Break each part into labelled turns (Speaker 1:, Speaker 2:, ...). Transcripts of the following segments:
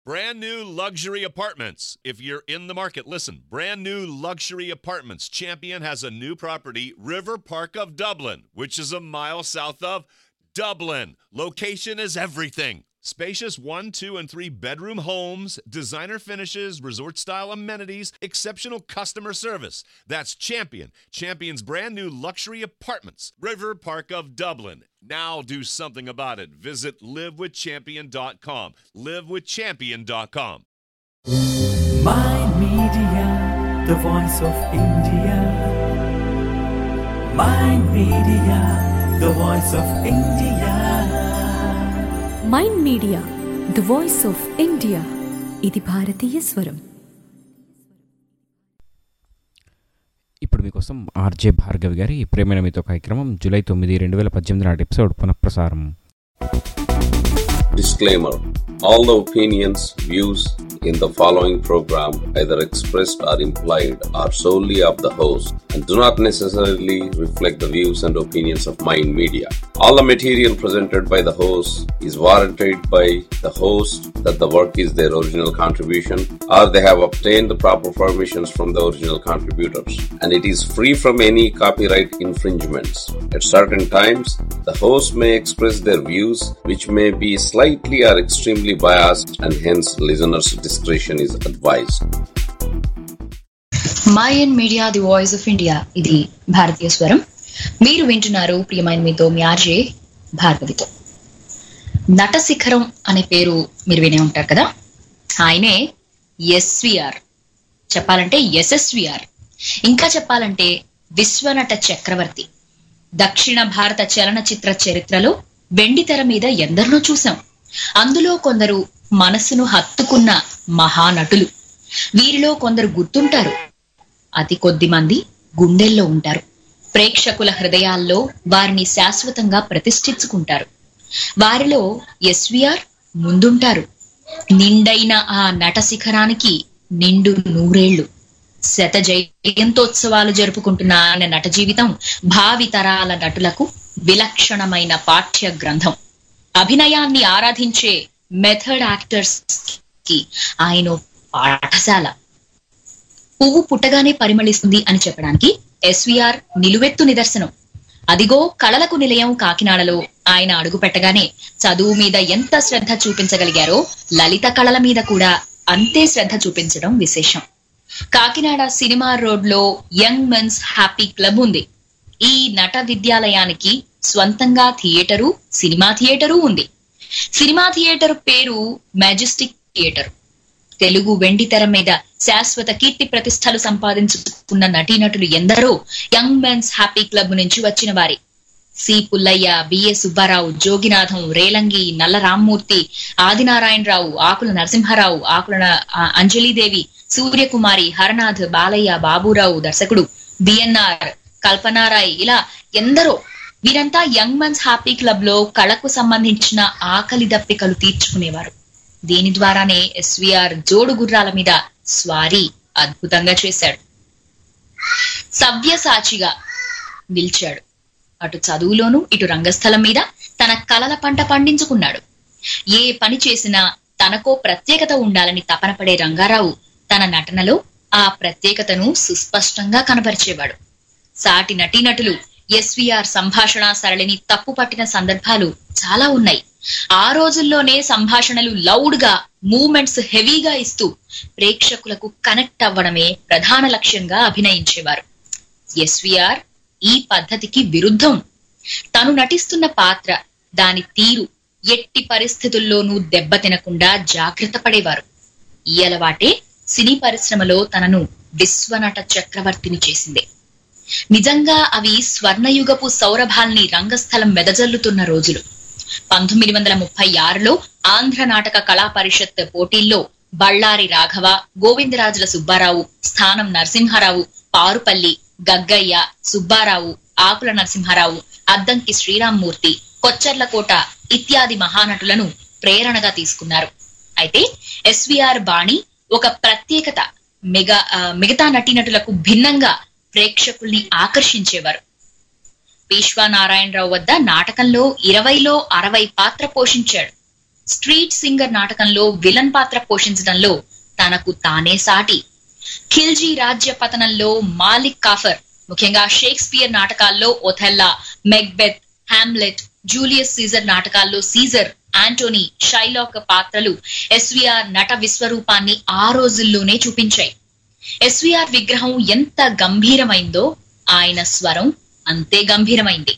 Speaker 1: Brand new luxury apartments. If you're in the market, listen. Brand new luxury apartments. Champion has a new property, River Park of Dublin, which is a mile south of Dublin. Location is everything. Spacious one, two, and three bedroom homes, designer finishes, resort style amenities, exceptional customer service. That's Champion. Champion's brand new luxury apartments, River Park of Dublin. Now do something about it. Visit livewithchampion.com. Livewithchampion.com.
Speaker 2: My Media, the voice of India. My Media, the voice of India.
Speaker 3: Mind media the voice of India ఇది భారతీయ స్వరం
Speaker 4: ఇప్పుడు మీకోసం RJ Bhargavi గారి ప్రేమైన మీతో కార్యక్రమం July తొమ్మిది రెండు వేల పద్దెనిమిది నాటి ఎపిసోడ్ పునఃప్రసారం
Speaker 5: Disclaimer All the opinions, views in the following program, either expressed or implied, are solely of the host and do not necessarily reflect the views and opinions of Mind Media. All the material presented by the host is warranted by the host that the work is their original contribution or they have obtained the proper permissions from the original contributors and it is free from any copyright infringements. At certain times, the host may express their views which may be slightly or extremely biased and hence listeners' discretion is advised.
Speaker 6: Mind media the voice of India ఇది భారతీయ స్వరం మీరు వింటున్నారు ప్రియమైన మీతో మీ RJ భార్గవితో నట శిఖరం అనే పేరు మీరు వినే ఉంటారు కదా ఆయనే ఎస్విఆర్ చెప్పాలంటే ఎస్ఎస్విఆర్ ఇంకా చెప్పాలంటే విశ్వనట చక్రవర్తి దక్షిణ భారత చలనచిత్ర చరిత్రలో వెండి తెర మీద ఎందరినో చూసాం అందులో కొందరు మనసును హత్తుకున్న మహానటులు వీరిలో కొందరు గుర్తుంటారు అతి కొద్ది మంది గుండెల్లో ఉంటారు ప్రేక్షకుల హృదయాల్లో వారిని శాశ్వతంగా ప్రతిష్ఠించుకుంటారు వారిలో ఎస్విఆర్ ముందుంటారు నిండైన ఆ నట శిఖరానికి నిండు నూరేళ్లు శత జయంతోత్సవాలు జరుపుకుంటున్న ఆయన నట జీవితం భావి తరాల నటులకు విలక్షణమైన పాఠ్య గ్రంథం అభినయాన్ని ఆరాధించే మెథడ్ యాక్టర్స్ కి ఆయన ఓ పాఠశాల పువ్వు పుట్టగానే పరిమళిస్తుంది అని చెప్పడానికి ఎస్విఆర్ నిలువెత్తు నిదర్శనం అదిగో కళలకు నిలయం కాకినాడలో ఆయన అడుగు పెట్టగానే చదువు మీద ఎంత శ్రద్ధ చూపించగలిగారో లలిత కళల మీద కూడా అంతే శ్రద్ధ చూపించడం విశేషం కాకినాడ సినిమా రోడ్ లో యంగ్ మెన్స్ హ్యాపీ క్లబ్ ఉంది ఈ నట విద్యాలయానికి స్వంతంగా థియేటరు సినిమా థియేటరు ఉంది సినిమా థియేటర్ పేరు మ్యాజెస్టిక్ థియేటర్ తెలుగు వెండి తెర మీద శాశ్వత కీర్తి ప్రతిష్టలు సంపాదించుకున్న నటీనటులు ఎందరో యంగ్ మెన్స్ హ్యాపీ క్లబ్ నుంచి వచ్చిన వారి సి పుల్లయ్య బిఏ సుబ్బారావు జోగినాథం రేలంగి నల్ల రామ్మూర్తి ఆదినారాయణరావు ఆకుల నరసింహారావు ఆకుల న- ఆ, అంజలీదేవి సూర్యకుమారి హరనాథ్ బాలయ్య బాబురావు దర్శకుడు బిఎన్ఆర్ కల్పనారాయ్ ఇలా ఎందరో వీరంతా యంగ్ మెన్స్ హ్యాపీ క్లబ్ లో కళకు సంబంధించిన ఆకలి దప్పికలు తీర్చుకునేవారు దీని ద్వారానే ఎస్విఆర్ జోడు గుర్రాల మీద స్వారీ అద్భుతంగా చేశాడు సవ్యసాచిగా నిలిచాడు అటు చదువులోను ఇటు రంగస్థలం మీద తన కలల పంట పండించుకున్నాడు ఏ పని చేసినా తనకో ప్రత్యేకత ఉండాలని తపన పడే రంగారావు తన నటనలో ఆ ప్రత్యేకతను సుస్పష్టంగా కనబరిచేవాడు సాటి నటీనటులు ఎస్విఆర్ సంభాషణ సరళిని తప్పు పట్టిన సందర్భాలు చాలా ఉన్నాయి ఆ రోజుల్లోనే సంభాషణలు లౌడ్ గా మూమెంట్స్ హెవీగా ఇస్తూ ప్రేక్షకులకు కనెక్ట్ అవ్వడమే ప్రధాన లక్ష్యంగా అభినయించేవారు ఎస్విఆర్ ఈ పద్ధతికి విరుద్ధం తను నటిస్తున్న పాత్ర దాని తీరు ఎట్టి పరిస్థితుల్లోనూ దెబ్బతినకుండా జాగ్రత్త పడేవారు ఈ అలవాటే సినీ పరిశ్రమలో తనను విశ్వనట చక్రవర్తిని చేసింది నిజంగా అవి స్వర్ణయుగపు సౌరభాల్ని రంగస్థలం వెదజల్లుతున్న రోజులు పంతొమ్మిది వందల ముప్పై ఆరులో ఆంధ్ర నాటక కళా పరిషత్ పోటీల్లో బళ్ళారి రాఘవ గోవిందరాజుల సుబ్బారావు స్థానం నరసింహారావు పారుపల్లి గగ్గయ్య సుబ్బారావు ఆకుల నరసింహారావు అద్దంకి శ్రీరామ్మూర్తి కొచ్చర్లకోట ఇత్యాది మహానటులను ప్రేరణగా తీసుకున్నారు అయితే ఎస్విఆర్ బాణి ఒక ప్రత్యేకత మిగ ఆ, మిగతా నటీనటులకు భిన్నంగా ప్రేక్షకుల్ని ఆకర్షించేవారు పీష్వా నారాయణరావు వద్ద నాటకంలో ఇరవైలో అరవై పాత్ర పోషించాడు స్ట్రీట్ సింగర్ నాటకంలో విలన్ పాత్ర పోషించడంలో తనకు తానే సాటి ఖిల్జీ రాజ్య పతనంలో మాలిక్ కాఫర్ ముఖ్యంగా షేక్స్పియర్ నాటకాల్లో Othello Macbeth Hamlet Julius Caesar నాటకాల్లో సీజర్ ఆంటోనీ షైలాక్ పాత్రలు ఎస్విఆర్ నట విశ్వరూపాన్ని ఆ రోజుల్లోనే చూపించాయి ఎస్విఆర్ విగ్రహం ఎంత గంభీరమైందో ఆయన స్వరం అంతే గంభీరమైంది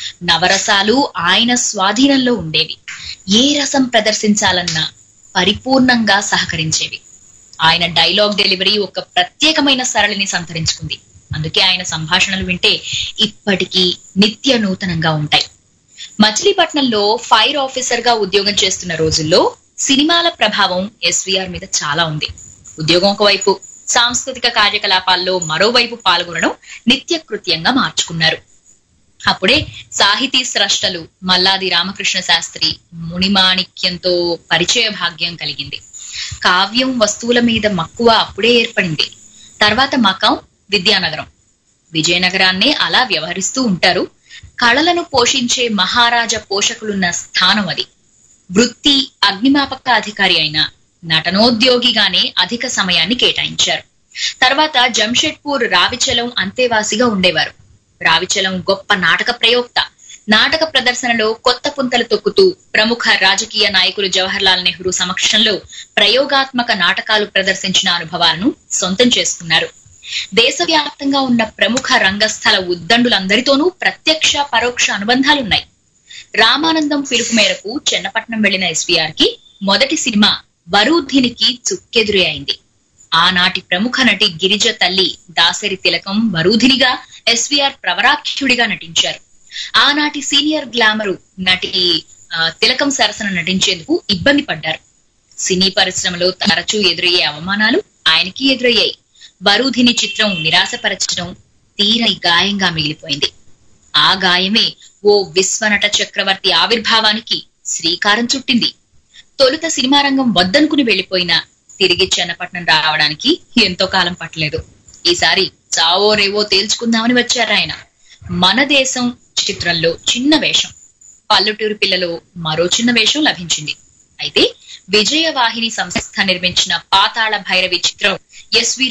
Speaker 6: నవరసాలు ఆయన స్వాధీనంలో ఉండేవి ఏ రసం ప్రదర్శించాలన్నా పరిపూర్ణంగా సహకరించేవి ఆయన డైలాగ్ డెలివరీ ఒక ప్రత్యేకమైన సరళిని సంతరించుకుంది అందుకే ఆయన సంభాషణలు వింటే ఇప్పటికీ నిత్య నూతనంగా ఉంటాయి మచిలీపట్నంలో ఫైర్ ఆఫీసర్ గా ఉద్యోగం చేస్తున్న రోజుల్లో సినిమాల ప్రభావం ఎస్వీఆర్ మీద చాలా ఉంది ఉద్యోగం ఒకవైపు సాంస్కృతిక కార్యకలాపాల్లో మరోవైపు పాల్గొనడం నిత్య కృత్యంగా మార్చుకున్నారు అప్పుడే సాహితీ స్రష్టలు మల్లాది రామకృష్ణ శాస్త్రి మునిమాణిక్యంతో పరిచయ భాగ్యం కలిగింది కావ్యం వస్తువుల మీద మక్కువ అప్పుడే ఏర్పడింది తర్వాత మకాం విద్యానగరం విజయనగరాన్నే అలా వ్యవహరిస్తూ ఉంటారు కళలను పోషించే మహారాజ పోషకులున్న స్థానం అది వృత్తి అగ్నిమాపక అధికారి అయిన నటనోద్యోగిగానే అధిక సమయాన్ని కేటాయించారు తర్వాత జంషెడ్పూర్ రావిచలం అంతేవాసిగా ఉండేవారు రావిచలం గొప్ప నాటక ప్రయోక్త నాటక ప్రదర్శనలో కొత్త పుంతలు తొక్కుతూ ప్రముఖ రాజకీయ నాయకులు జవహర్లాల్ నెహ్రూ సమక్షంలో ప్రయోగాత్మక నాటకాలు ప్రదర్శించిన అనుభవాలను సొంతం చేసుకున్నారు దేశవ్యాప్తంగా ఉన్న ప్రముఖ రంగస్థల ఉద్దండులందరితోనూ ప్రత్యక్ష పరోక్ష అనుబంధాలున్నాయి రామానందం పిలుపు మేరకు చెన్నపట్నం వెళ్లిన ఎస్వీఆర్ కి మొదటి సినిమా వరూధినికి చుక్కెదురే అయింది ఆనాటి ప్రముఖ నటి గిరిజ తల్లి దాసరి తిలకం వరూధినిగా ఎస్వీఆర్ ప్రవరాఖ్యుడిగా నటించారు ఆనాటి సీనియర్ గ్లామరు నటి ఆ, తిలకం సరసన నటించేందుకు ఇబ్బంది పడ్డారు సినీ పరిశ్రమలో తరచూ ఎదురయ్యే అవమానాలు ఆయనకి ఎదురయ్యాయి వరూధిని చిత్రం నిరాశపరచడం తీరని గాయంగా మిగిలిపోయింది ఆ గాయమే ఓ విశ్వనట చక్రవర్తి ఆవిర్భావానికి శ్రీకారం చుట్టింది తొలుత సినిమా రంగం వద్దనుకుని వెళ్లిపోయినా తిరిగి చెన్నపట్నం రావడానికి ఎంతో కాలం పట్టలేదు ఈసారి చావో రేవో తేల్చుకుందామని వచ్చారు ఆయన మన దేశం చిత్రంలో చిన్న వేషం పల్లెటూరు పిల్లలో మరో చిన్న వేషం లభించింది అయితే విజయవాహిని సంస్థ నిర్మించిన పాతాళ భైరవి చిత్రం ఎస్వి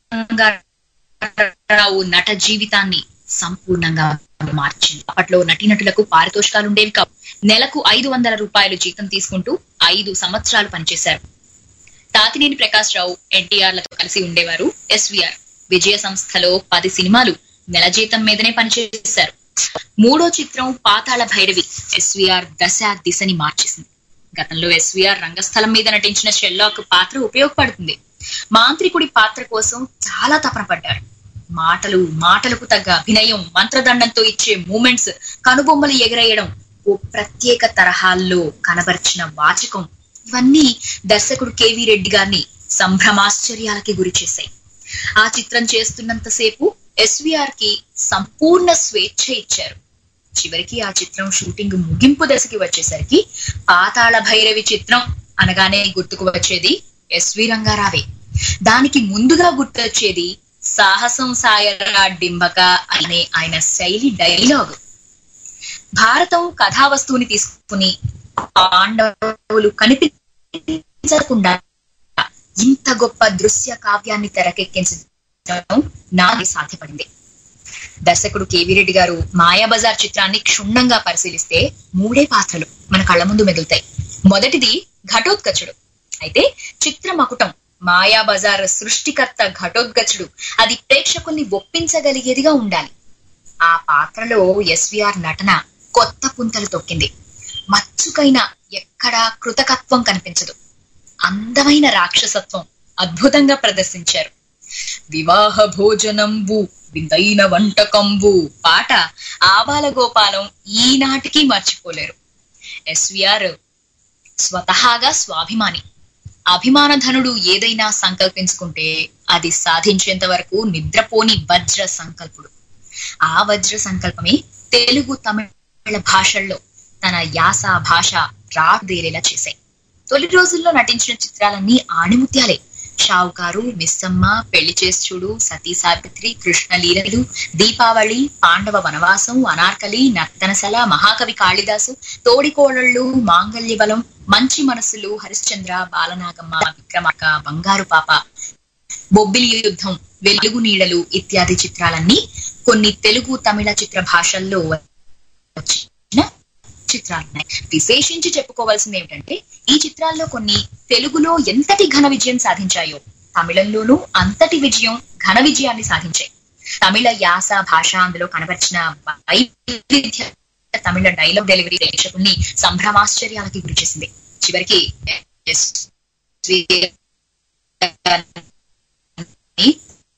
Speaker 6: రంగారావు నట జీవితాన్ని సంపూర్ణంగా మార్చింది అప్పట్లో నటీనటులకు పారితోషికాలు ఉండేవి కావు నెలకు ఐదు వందల రూపాయలు జీతం తీసుకుంటూ ఐదు సంవత్సరాలు పనిచేశారు తాతినేని ప్రకాష్ రావు ఎన్టీఆర్ లతో కలిసి ఉండేవారు ఎస్వీఆర్ విజయ సంస్థలో పది సినిమాలు నెల జీతం మీదనే పనిచేశారు మూడో చిత్రం పాతాళ భైరవి ఎస్వీఆర్ దశ దిశని మార్చేసింది గతంలో ఎస్వీఆర్ రంగస్థలం మీద నటించిన షెల్లాక్ పాత్ర ఉపయోగపడుతుంది మాంత్రికుడి పాత్ర కోసం చాలా తపన పడ్డారు మాటలు మాటలకు తగ్గ అభినయం మంత్రదండంతో ఇచ్చే మూమెంట్స్ కనుబొమ్మలు ఎగరేయడం ఓ ప్రత్యేక తరహాల్లో కనబరిచిన వాచకం ఇవన్నీ దర్శకుడు కేవీ రెడ్డి గారిని సంభ్రమాశ్చర్యాలకి గురి చేశాయి ఆ చిత్రం చేస్తున్నంతసేపు ఎస్వీఆర్ కి సంపూర్ణ స్వేచ్ఛ ఇచ్చారు చివరికి ఆ చిత్రం షూటింగ్ ముగింపు దశకి వచ్చేసరికి పాతాళ భైరవి చిత్రం అనగానే గుర్తుకు వచ్చేది ఎస్వి రంగారావే దానికి ముందుగా గుర్తొచ్చేది సాహసం సాయరా డింబక అనే ఆయన శైలి డైలాగ్ భారతం కథా వస్తువుని తీసుకుని పాండవులు కనిపించకుండా ఇంత గొప్ప దృశ్య కావ్యాన్ని తెరకెక్కించడం నాది సాధ్యపడింది దర్శకుడు కేవీ రెడ్డి గారు మాయాబజార్ చిత్రాన్ని క్షుణ్ణంగా పరిశీలిస్తే మూడే పాత్రలు మన కళ్ళ ముందు మెదులుతాయి మొదటిది ఘటోత్కచుడు అయితే చిత్ర మకుటం మాయాబజార్ సృష్టికర్త ఘటోత్కచుడు అది ప్రేక్షకుల్ని ఒప్పించగలిగేదిగా ఉండాలి ఆ పాత్రలో ఎస్విఆర్ నటన కొత్త పుంతలు తొక్కింది మచ్చుకైన ఎక్కడా కృతకత్వం కనిపించదు అందమైన రాక్షసత్వం అద్భుతంగా ప్రదర్శించారు వివాహ భోజనంబు విందైన వంటకంబు పాట ఆబాల గోపాలం ఈనాటికి మర్చిపోలేరు ఎస్విఆర్ స్వతహాగా స్వాభిమాని అభిమానధనుడు ఏదైనా సంకల్పించుకుంటే అది సాధించేంత వరకు నిద్రపోని వజ్ర సంకల్పుడు ఆ వజ్ర సంకల్పమే తెలుగు తమిళ భాషల్లో తన యాస భాష రాదేరేలా చేశాయి తొలి రోజుల్లో నటించిన చిత్రాలన్నీ ఆణిముత్యాలే షావుకారు మిస్సమ్మ పెళ్లి చేసుచుడు సతీ సావిత్రి కృష్ణ లీలలు దీపావళి పాండవ వనవాసం అనార్కలి నర్తనసల మహాకవి కాళిదాసు తోడికోడళ్ళు మాంగల్య బలం మంచి మనసులు హరిశ్చంద్ర బాలనాగమ్మ విక్రమార్క బంగారు పాప బొబ్బిలి యుద్ధం వెలుగు నీడలు ఇత్యాది చిత్రాలన్నీ కొన్ని తెలుగు తమిళ చిత్ర భాషల్లో వచ్చిన చిత్రాలు ఉన్నాయి విశేషించి చెప్పుకోవాల్సింది ఏమిటంటే ఈ చిత్రాల్లో కొన్ని తెలుగులో ఎంతటి ఘన విజయం సాధించాయో తమిళంలోనూ అంతటి విజయం ఘన విజయాన్ని సాధించాయి తమిళ యాస భాష అందులో కనబరిచిన వైవిధ్య తమిళ డైలాగ్ డెలివరీ ప్రేక్షకుల్ని సంభ్రమాశ్చర్యాలకి గురి చేసింది చివరికి ఎస్. వి. ని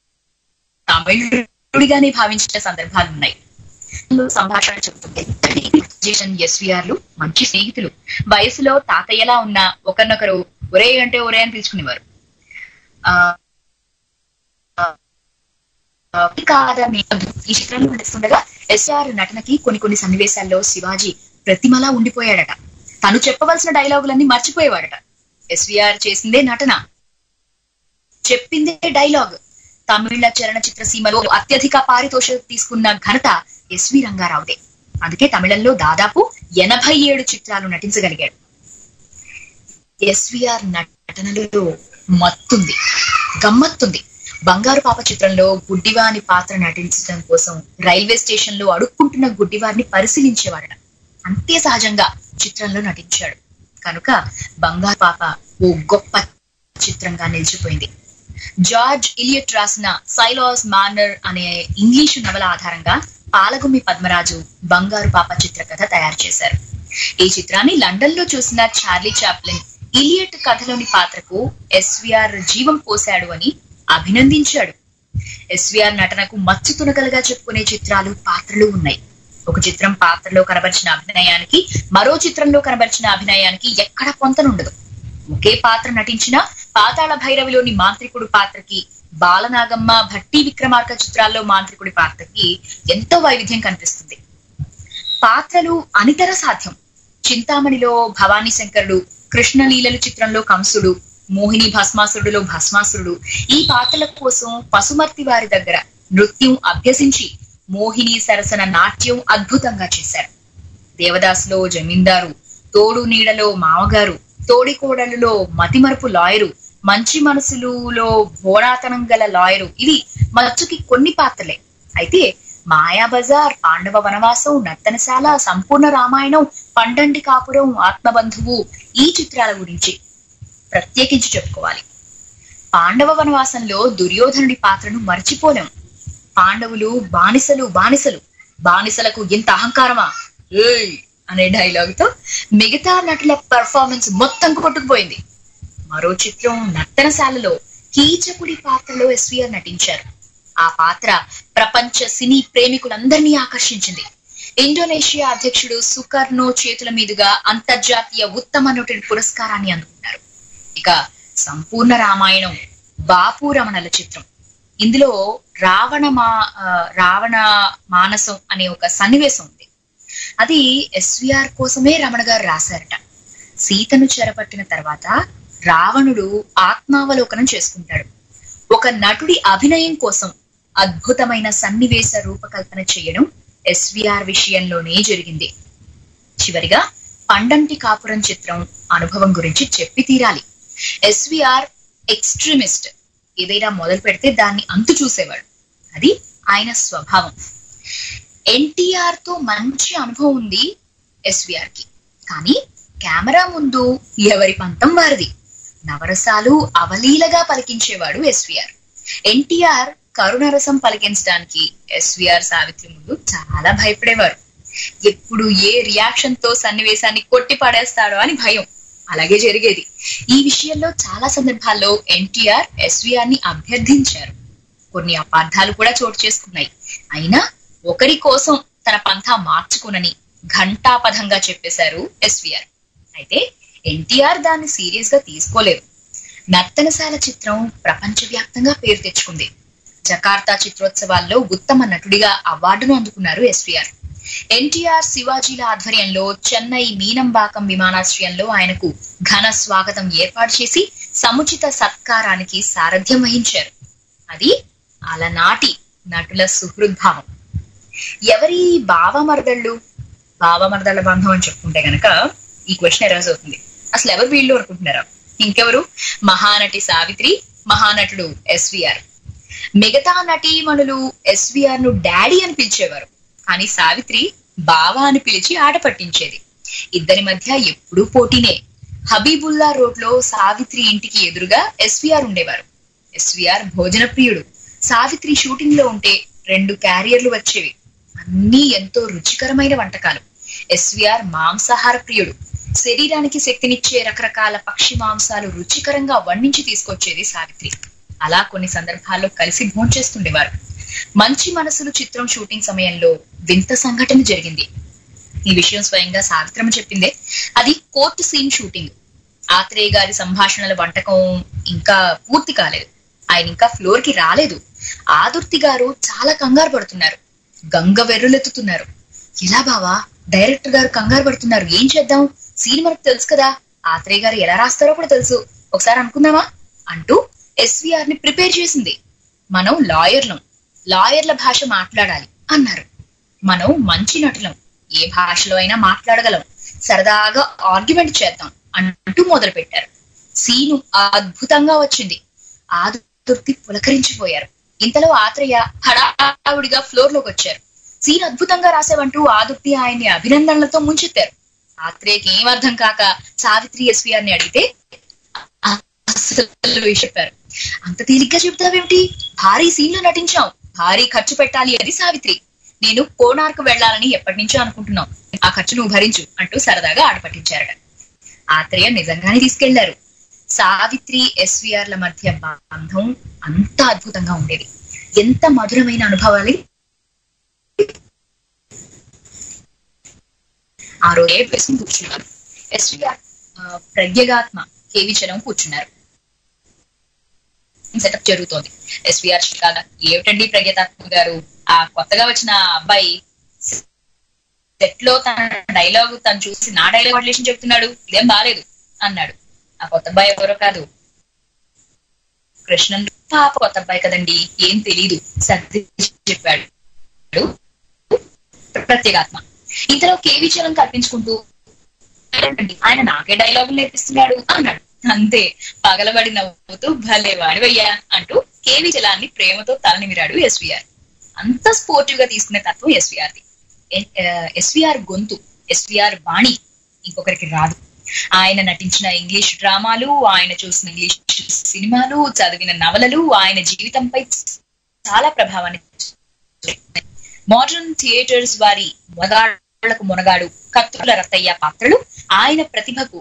Speaker 6: తమిళుడిగానే భావించిన సందర్భాలు ఉన్నాయి సంభాషణ చెబుతుంది జేషన్ ఎస్విఆర్ లు మంచి స్నేహితులు వయసులో తాతయ్యలా ఉన్న ఒకరినొకరు ఒరే అంటే ఒరే అని పిలుచుకునేవారు ఆ, ఆ, ఆ, కాదని ఈ చిత్రంలో నడుస్తుండగా ఎస్ఆర్ నటనకి కొన్ని కొన్ని సన్నివేశాల్లో శివాజీ ప్రతిమలా ఉండిపోయాడట తను చెప్పవలసిన డైలాగులన్నీ మర్చిపోయేవాడట ఎస్విఆర్ చేసిందే నటన చెప్పిందే డైలాగ్ తమిళ చలనచిత్ర సీమలో అత్యధిక పారితోషికం తీసుకున్న ఘనత ఎస్వి రంగారావుదే అందుకే తమిళంలో దాదాపు ఎనభై ఏడు చిత్రాలు నటించగలిగాడు ఎస్విఆర్ నటనలో మత్తుంది గమ్మత్తుంది బంగారు పాప చిత్రంలో గుడ్డివాని పాత్ర నటించడం కోసం రైల్వే స్టేషన్ లో అడుక్కుంటున్న గుడ్డివారిని పరిశీలించేవాడట అంతే సహజంగా చిత్రంలో నటించాడు కనుక బంగారు పాప ఓ గొప్ప చిత్రంగా నిలిచిపోయింది జార్జ్ ఇలియట్ రాసిన సైలాస్ మార్నర్ అనే ఇంగ్లీషు నవల ఆధారంగా పాలగుమ్మి పద్మరాజు బంగారు పాప చిత్రకథ తయారు చేశారు ఈ చిత్రాన్ని లండన్ లో చూసిన చార్లీ చాప్లిన్ ఇలియట్ కథలోని పాత్రకు ఎస్విఆర్ జీవం పోశాడు అని అభినందించాడు ఎస్విఆర్ నటనకు మచ్చు తునకలుగా చెప్పుకునే చిత్రాలు పాత్రలు ఉన్నాయి ఒక చిత్రం పాత్రలో కనబరిచిన అభినయానికి మరో చిత్రంలో కనబరిచిన అభినయానికి ఎక్కడ పొంతనుండదు ఒకే పాత్ర నటించిన పాతాళ భైరవిలోని మాంత్రికుడు పాత్రకి బాలనాగమ్మ భట్టి విక్రమార్క చిత్రాల్లో మాంత్రికుడి పాత్రకి ఎంతో వైవిధ్యం కనిపిస్తుంది పాత్రలు అనితర సాధ్యం చింతామణిలో భవానీ శంకరుడు కృష్ణలీలలు చిత్రంలో కంసుడు మోహిని భస్మాసురుడులో భస్మాసురుడు ఈ పాత్రల కోసం పశుమర్తి వారి దగ్గర నృత్యం అభ్యసించి మోహిని సరసన నాట్యం అద్భుతంగా చేశారు దేవదాసులో జమీందారు తోడు నీడలో మామగారు తోడికోడలులో మతిమరుపు లాయరు మంచి మనసులులో బోడాతనం గల లాయరు ఇవి మచ్చుకి కొన్ని పాత్రలే అయితే మాయాబజార్ పాండవ వనవాసం నర్తనశాల సంపూర్ణ రామాయణం పండంటి కాపురం ఆత్మబంధువు ఈ చిత్రాల గురించి ప్రత్యేకించి చెప్పుకోవాలి పాండవ వనవాసంలో దుర్యోధనుడి పాత్రను మర్చిపోలేం పాండవులు బానిసలు బానిసలు బానిసలకు ఇంత అహంకారమా ఏయ్ అనే డైలాగ్ తో మిగతా నటుల పెర్ఫార్మెన్స్ మొత్తం కొట్టుకుపోయింది మరో చిత్రం నర్తనశాలలో కీచకుడి పాత్రలో ఎస్వీఆర్ నటించారు ఆ పాత్ర ప్రపంచ సినీ ప్రేమికులందరినీ ఆకర్షించింది ఇండోనేషియా అధ్యక్షుడు సుకర్నో చేతుల మీదుగా అంతర్జాతీయ ఉత్తమ నటుడి పురస్కారాన్ని అందుకున్నారు ఇక సంపూర్ణ రామాయణం బాపు రమణల చిత్రం ఇందులో రావణ మా ఆ, రావణ మానసం అనే ఒక సన్నివేశం ఉంది అది ఎస్విఆర్ కోసమే రమణ గారు రాశారట సీతను చెరపట్టిన తర్వాత రావణుడు ఆత్మావలోకనం చేసుకుంటాడు ఒక నటుడి అభినయం కోసం అద్భుతమైన సన్నివేశ రూపకల్పన చేయడం ఎస్విఆర్ విషయంలోనే జరిగింది చివరిగా పండంటి కాపురం చిత్రం అనుభవం గురించి చెప్పి తీరాలి ఎస్విఆర్ ఎక్స్ట్రీమిస్ట్ ఏదైనా మొదలు పెడితే దాన్ని అంతు చూసేవాడు అది ఆయన స్వభావం ఎన్టీఆర్ తో మంచి అనుభవం ఉంది ఎస్విఆర్ కి కానీ కెమెరా ముందు ఎవరి పంతం వారిది నవరసాలు అవలీలగా పలికించేవాడు ఎస్విఆర్ ఎన్టీఆర్ కరుణరసం పలికించడానికి ఎస్విఆర్ సావిత్రి ముందు చాలా భయపడేవారు ఎప్పుడు ఏ రియాక్షన్ తో సన్నివేశాన్ని కొట్టి పడేస్తాడో అని భయం అలాగే జరిగేది ఈ విషయంలో చాలా సందర్భాల్లో ఎన్టీఆర్ ఎస్విఆర్ ని అభ్యర్థించారు కొన్ని అపార్థాలు కూడా చోటు చేసుకున్నాయి అయినా ఒకరి కోసం తన పంథా మార్చుకునని ఘంటాపథంగా చెప్పేశారు ఎస్విఆర్ అయితే ఎన్టీఆర్ దాన్ని సీరియస్ గా తీసుకోలేదు నర్తనశాల చిత్రం ప్రపంచవ్యాప్తంగా పేరు తెచ్చుకుంది జకార్తా చిత్రోత్సవాల్లో ఉత్తమ నటుడిగా అవార్డును అందుకున్నారు ఎస్విఆర్ ఎన్టీఆర్ శివాజీల ఆధ్వర్యంలో చెన్నై మీనంబాకం విమానాశ్రయంలో ఆయనకు ఘన స్వాగతం ఏర్పాటు చేసి సముచిత సత్కారానికి సారథ్యం వహించారు అది అలనాటి నటుల సుహృద్భావం ఎవరి బావమరదళ్ళు బావమరదళ్ళ బంధం అని చెప్పుకుంటే గనక ఈ క్వశ్చన్ ఎరాజ్ అవుతుంది అసలు ఎవరు వీళ్ళు అనుకుంటున్నారా ఇంకెవరు మహానటి సావిత్రి మహానటుడు ఎస్విఆర్ మిగతా నటీమణులు ఎస్విఆర్ ను డాడీ అని పిలిచేవారు కానీ సావిత్రి బావ అని పిలిచి ఆట పట్టించేది ఇద్దరి మధ్య ఎప్పుడూ పోటీనే హబీబుల్లా రోడ్ లో సావిత్రి ఇంటికి ఎదురుగా ఎస్విఆర్ ఉండేవారు ఎస్విఆర్ భోజన ప్రియుడు సావిత్రి షూటింగ్ లో ఉంటే రెండు క్యారియర్లు వచ్చేవి అన్నీ ఎంతో రుచికరమైన వంటకాలు ఎస్విఆర్ మాంసాహార ప్రియుడు శరీరానికి శక్తినిచ్చే రకరకాల పక్షి మాంసాలు రుచికరంగా వండించి తీసుకొచ్చేది సావిత్రి అలా కొన్ని సందర్భాల్లో కలిసి భోంచేస్తుండేవారు మంచి మనసులు చిత్రం షూటింగ్ సమయంలో వింత సంఘటన జరిగింది ఈ విషయం స్వయంగా సావిత్రమ చెప్పిందే అది కోర్టు సీన్ షూటింగ్ ఆత్రేయ గారి సంభాషణల వంటకం ఇంకా పూర్తి కాలేదు ఆయన ఇంకా ఫ్లోర్ కి రాలేదు ఆదుర్తి గారు చాలా కంగారు పడుతున్నారు గంగ వెర్రులెత్తుతున్నారు ఎలా బావా డైరెక్టర్ గారు కంగారు పడుతున్నారు ఏం చేద్దాం సీన్ మనకు తెలుసు కదా ఆత్రేయ గారు ఎలా రాస్తారో కూడా తెలుసు ఒకసారి అనుకుందామా అంటూ ఎస్విఆర్ ని ప్రిపేర్ చేసింది మనం లాయర్లం లాయర్ల భాష మాట్లాడాలి అన్నారు మనం మంచి నటులం ఏ భాషలో అయినా మాట్లాడగలం సరదాగా ఆర్గ్యుమెంట్ చేద్దాం అంటూ మొదలు పెట్టారు సీను అద్భుతంగా వచ్చింది ఆదుర్తి పులకరించిపోయారు ఇంతలో ఆత్రేయ హడావుడిగా ఫ్లోర్ లోకి వచ్చారు సీన్ అద్భుతంగా రాసేవంటూ ఆదుర్తి ఆయన్ని అభినందనలతో ముంచెత్తారు ఆత్రేయకి ఏం అర్థం కాక సావిత్రి ఎస్విఆర్ ని అడిగితే అసలు విషయం చెప్పారు అంత తేలిగ్గా చెబుతావేమిటి భారీ సీన్ లో నటించాం భారీ ఖర్చు పెట్టాలి అది సావిత్రి నేను కోనార్కు వెళ్లాలని ఎప్పటి నుంచో అనుకుంటున్నాం ఆ ఖర్చు నువ్వు భరించు అంటూ సరదాగా ఆడపట్టించారట ఆత్రేయ నిజంగానే తీసుకెళ్లారు సావిత్రి ఎస్విఆర్ల మధ్య బంధం అంత అద్భుతంగా ఉండేది ఎంత మధురమైన అనుభవాలు ఆ రోజు ఏ ప్రశ్న కూర్చున్నారు ఎస్విఆర్ ప్రజ్ఞగాత్మ కేవిచలం కూర్చున్నారు సెటప్ జరుగుతోంది ఎస్విఆర్ షికాగా ఏమిటండి ప్రజ్ఞతాత్మ గారు ఆ కొత్తగా వచ్చిన అబ్బాయి సెట్ లో తన డైలాగ్ తను చూసి నా డైలాగ్ మోడ్యులేషన్ చెప్తున్నాడు ఇదేం బాలేదు అన్నాడు ఆ కొత్త అబ్బాయి ఎవరో కాదు కృష్ణన్ పాప కొత్త అబ్బాయి కదండి ఏం తెలీదు సర్ది చెప్పాడు ప్రత్యేగాత్మ ఇంతలో కేవీ చలం కల్పించుకుంటూ "ఏంటండి, ఆయన నాకే డైలాగులు నేర్పిస్తున్నాడు అన్నాడు అంతే పగలబడి నవ్వుతూ భలే వాడివయ్యా అంటూ కేవీ చలాన్ని ప్రేమతో తలనిమిరాడు ఎస్విఆర్ అంత స్పోర్టివ్ గా తీసుకునే తత్వం ఎస్విఆర్ది ఎస్విఆర్ గొంతు ఎస్విఆర్ వాణి ఇంకొకరికి రాదు ఆయన నటించిన ఇంగ్లీష్ డ్రామాలు ఆయన చూసిన ఇంగ్లీష్ సినిమాలు చదివిన నవలలు ఆయన జీవితంపై చాలా ప్రభావాన్ని మోడర్న్ థియేటర్స్ వారి మొనగాళ్లకు మొనగాడు కత్తుల రత్తయ్య పాత్రలు ఆయన ప్రతిభకు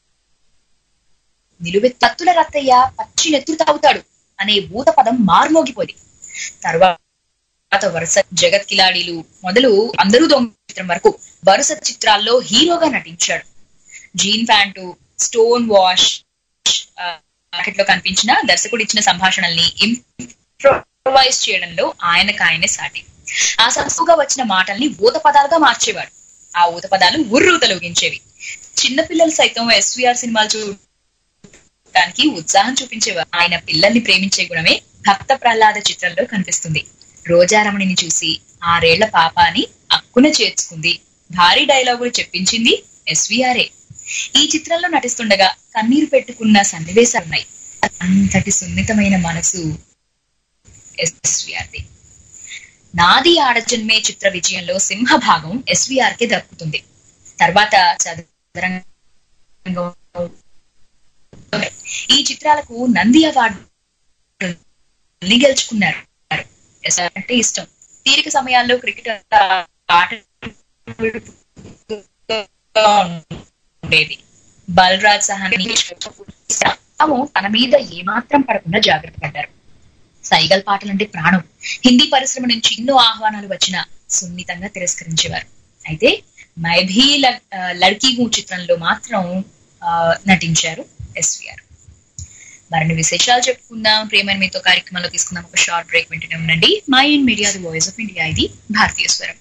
Speaker 6: నిలువె కత్తుల రత్తయ్య పచ్చి నెత్తురు తాగుతాడు అనే భూత పదం మార్మోగిపోయింది తర్వాత వరుస జగత్ కిలాడీలు మొదలు అందరూ దొంగ చిత్రం వరకు వరుస చిత్రాల్లో హీరోగా నటించాడు jean pant stone wash market లో కనిపించిన దర్శకుడు ఇచ్చిన సంభాషణల్ని ఇంప్రొవైజ్ చేయడంలో ఆయనకు ఆయనే సాటి ఆ సంస్థగా వచ్చిన మాటల్ని ఊత పదాలుగా మార్చేవాడు ఆ ఊత పదాలు ఉర్రు తొలగించేవి చిన్నపిల్లలు సైతం ఎస్విఆర్ సినిమాలు చూడటానికి ఉత్సాహం చూపించేవారు ఆయన పిల్లల్ని ప్రేమించే గుణమే భక్త ప్రహ్లాద చిత్రంలో కనిపిస్తుంది రోజారమణిని చూసి ఆరేళ్ల పాప అని అక్కున చేర్చుకుంది భారీ డైలాగులు చెప్పించింది ఎస్విఆర్ఏ ఈ చిత్రంలో నటిస్తుండగా కన్నీరు పెట్టుకున్న సన్నివేశాలున్నాయి అంతటి సున్నితమైన మనసు ఎస్విఆర్ది నాది ఆడజన్మే చిత్ర విజయంలో సింహభాగం ఎస్విఆర్ కి దక్కుతుంది తర్వాత చదరంగం ఈ చిత్రాలకు నంది అవార్డు గెలుచుకున్నారు ఎస్ఆర్ అంటే ఇష్టం తీరిక సమయాల్లో క్రికెట్ ఆట ఉండేది బలరాజ్ సహాని తాము తన మీద ఏమాత్రం పడకుండా జాగ్రత్త పడ్డారు సైగల్ పాటలంటే ప్రాణం హిందీ పరిశ్రమ నుంచి ఎన్నో ఆహ్వానాలు వచ్చినా సున్నితంగా తిరస్కరించేవారు అయితే మైభీ లడ్కీ హూ చిత్రంలో మాత్రం ఆ, నటించారు ఎస్విఆర్ మరిన్ని విశేషాలు చెప్పుకుందాం ప్రేమైన మీతో కార్యక్రమంలో తీసుకుందాం ఒక షార్ట్ బ్రేక్ వింటూనే ఉండండి mind media the voice of India ఇది భారతీయ స్వరం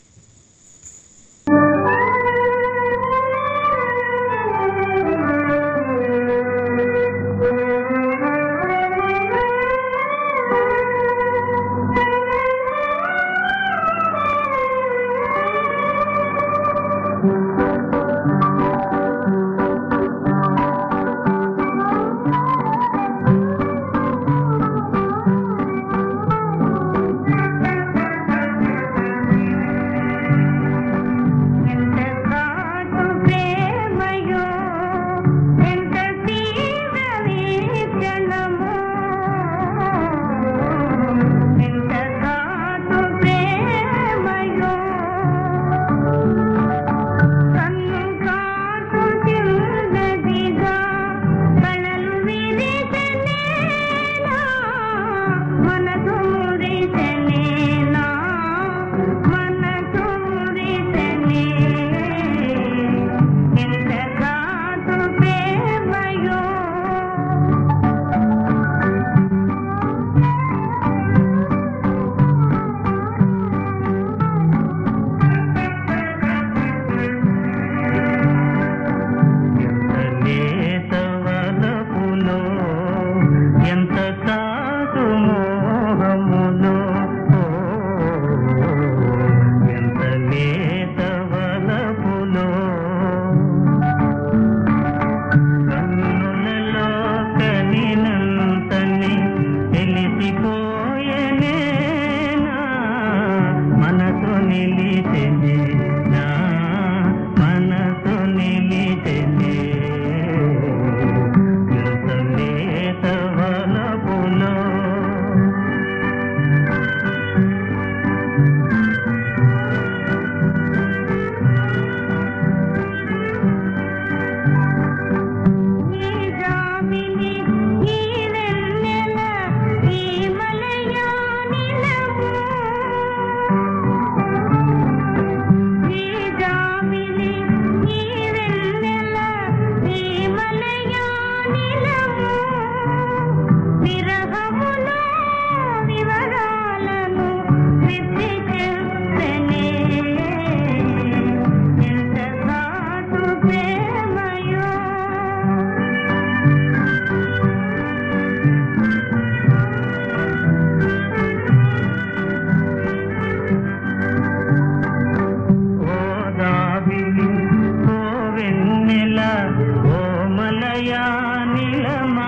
Speaker 7: ఓ దావిని ఓ వెన్నెల ఓ మలయా నిలమా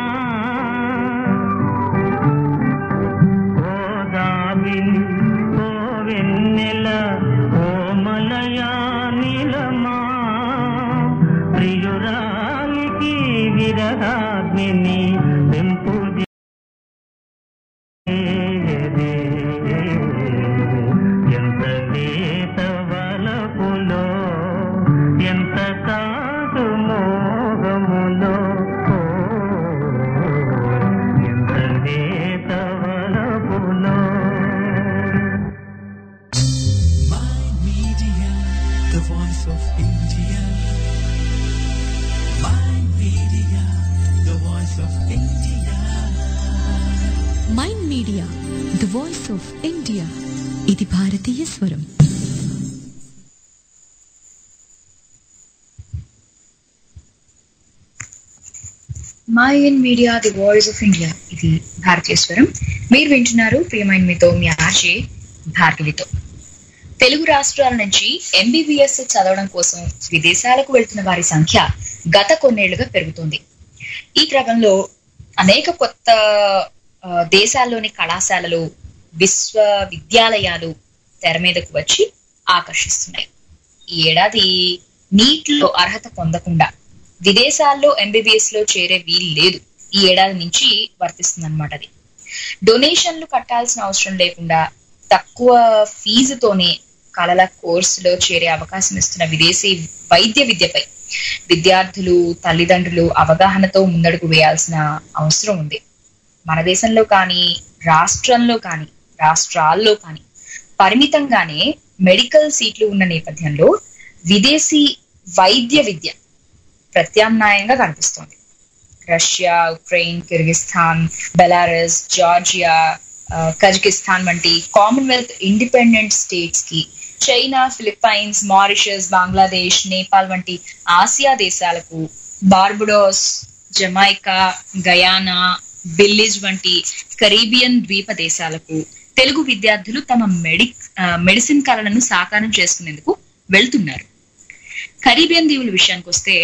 Speaker 7: ఓ దావిని ఓ వెన్నెల ఓ మలయా నిలమా ప్రియురాలికి విరహాగ్ని పెంపు ఎంత లేత వలపులో ఎంత కాదు మోహములో ఓ, ఎంత లేత వలపులో
Speaker 2: My media, the voice of India. My media, the voice of India.
Speaker 3: Mind media the voice of India ఇది భారతీయ స్వరం
Speaker 6: mind media the voice of India ఇది భారతీయ స్వరం మీరు వింటున్నారు ప్రియమైన మీతో మీ ఆర్జే భార్గవితో తెలుగు రాష్ట్రాల నుంచి ఎంబీబీఎస్ చదవడం కోసం విదేశాలకు వెళ్తున్న వారి సంఖ్య గత కొన్నేళ్లుగా పెరుగుతుంది ఈ క్రమంలో అనేక కొత్త ఆ, దేశాల్లోని కళాశాలలు విశ్వవిద్యాలయాలు తెర మీదకు వచ్చి ఆకర్షిస్తున్నాయి ఈ ఏడాది నీట్లో అర్హత పొందకుండా విదేశాల్లో ఎంబీబీఎస్ లో చేరే వీలు లేదు ఈ ఏడాది నుంచి వర్తిస్తుంది అనమాట అది డొనేషన్లు కట్టాల్సిన అవసరం లేకుండా తక్కువ ఫీజుతోనే కళల కోర్సులో చేరే అవకాశం ఇస్తున్న విదేశీ వైద్య విద్యపై విద్యార్థులు తల్లిదండ్రులు అవగాహనతో ముందడుగు వేయాల్సిన అవసరం ఉంది మన దేశంలో కానీ రాష్ట్రంలో కానీ రాష్ట్రాల్లో కానీ పరిమితంగానే మెడికల్ సీట్లు ఉన్న నేపథ్యంలో విదేశీ వైద్య విద్య ప్రత్యామ్నాయంగా కనిపిస్తోంది Russia Ukraine Kyrgyzstan Belarus Georgia ఆ, కజకిస్తాన్ వంటి కామన్వెల్త్ ఇండిపెండెంట్ స్టేట్స్ కి China Philippines Mauritius Bangladesh Nepal వంటి ఆసియా దేశాలకు బార్బుడోస్ జమైకా గయానా బిల్లిజ్ వంటి కరీబియన్ ద్వీప దేశాలకు తెలుగు విద్యార్థులు తమ మెడి ఆ, మెడిసిన్ కళలను సాకారం చేసుకునేందుకు వెళ్తున్నారు కరీబియన్ దీవుల విషయానికి వస్తే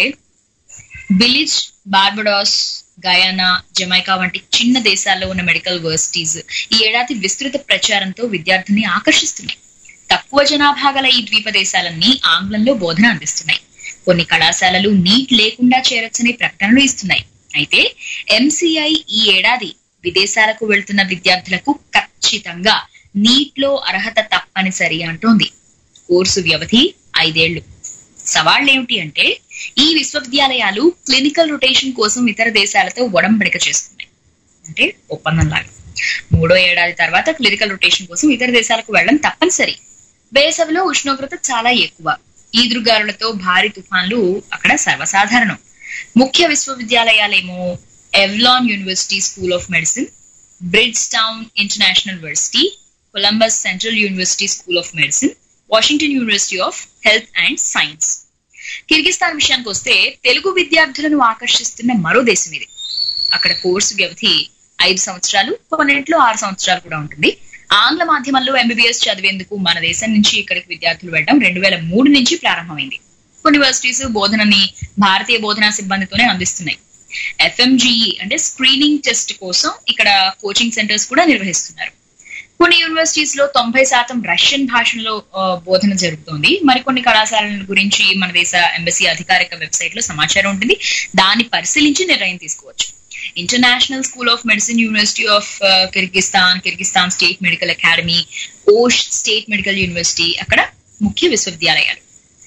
Speaker 6: బిలిజ్ బార్బడాస్ గయానా జమైకా వంటి చిన్న దేశాల్లో ఉన్న మెడికల్ యూనివర్సిటీస్ ఈ ఏడాది విస్తృత ప్రచారంతో విద్యార్థుల్ని ఆకర్షిస్తున్నాయి తక్కువ జనాభా గల ఈ ద్వీప దేశాలన్నీ ఆంగ్లంలో బోధన అందిస్తున్నాయి కొన్ని కళాశాలలు నీట్ లేకుండా చేరొచ్చనే ప్రకటనలు ఇస్తున్నాయి అయితే ఎంసీఐ ఈ ఏడాది విదేశాలకు వెళ్తున్న విద్యార్థులకు ఖచ్చితంగా నీట్ లో అర్హత తప్పనిసరి అంటోంది కోర్సు వ్యవధి ఐదేళ్లు సవాళ్ళు ఏమిటి అంటే ఈ విశ్వవిద్యాలయాలు క్లినికల్ రొటేషన్ కోసం ఇతర దేశాలతో ఒడంబడిక చేస్తున్నాయి అంటే ఒప్పందం లాగా మూడో ఏడాది తర్వాత క్లినికల్ రొటేషన్ కోసం ఇతర దేశాలకు వెళ్ళడం తప్పనిసరి వేసవిలో ఉష్ణోగ్రత చాలా ఎక్కువ ఈదురుగాలులతో భారీ తుఫాన్లు అక్కడ సర్వసాధారణం ముఖ్య విశ్వవిద్యాలయాలేమో Avalon university school of medicine Bridgetown international university Columbus central university school of medicine Washington university of health and science Kyrgyzstan విషయానికి వస్తే తెలుగు విద్యార్థులను ఆకర్షిస్తున్న మరో దేశం ఇది అక్కడ కోర్సు వ్యవధి ఐదు సంవత్సరాలు కొన్నింటిలో ఆరు సంవత్సరాలు కూడా ఉంటుంది ఆంగ్ల మాధ్యమంలో ఎంబీబీఎస్ చదివేందుకు మన దేశం నుంచి ఇక్కడికి విద్యార్థులు వెళ్ళడం రెండు వేల మూడు నుంచి ప్రారంభమైంది కొన్ని యూనివర్సిటీస్ బోధనని భారతీయ బోధనా సిబ్బందితోనే అందిస్తున్నాయి ఎఫ్ఎంజిఈ అంటే స్క్రీనింగ్ టెస్ట్ కోసం ఇక్కడ కోచింగ్ సెంటర్స్ కూడా నిర్వహిస్తున్నారు కొన్ని యూనివర్సిటీస్ లో తొంభై శాతం రష్యన్ భాషలో ఆ, బోధన జరుగుతోంది మరికొన్ని కళాశాలల గురించి మన దేశ ఎంబసీ అధికారిక వెబ్సైట్ లో సమాచారం ఉంటుంది దాన్ని పరిశీలించి నిర్ణయం తీసుకోవచ్చు international school of medicine university of Kyrgyzstan Kyrgyzstan state medical academy Osh state medical university అక్కడ ముఖ్య విశ్వవిద్యాలయాలు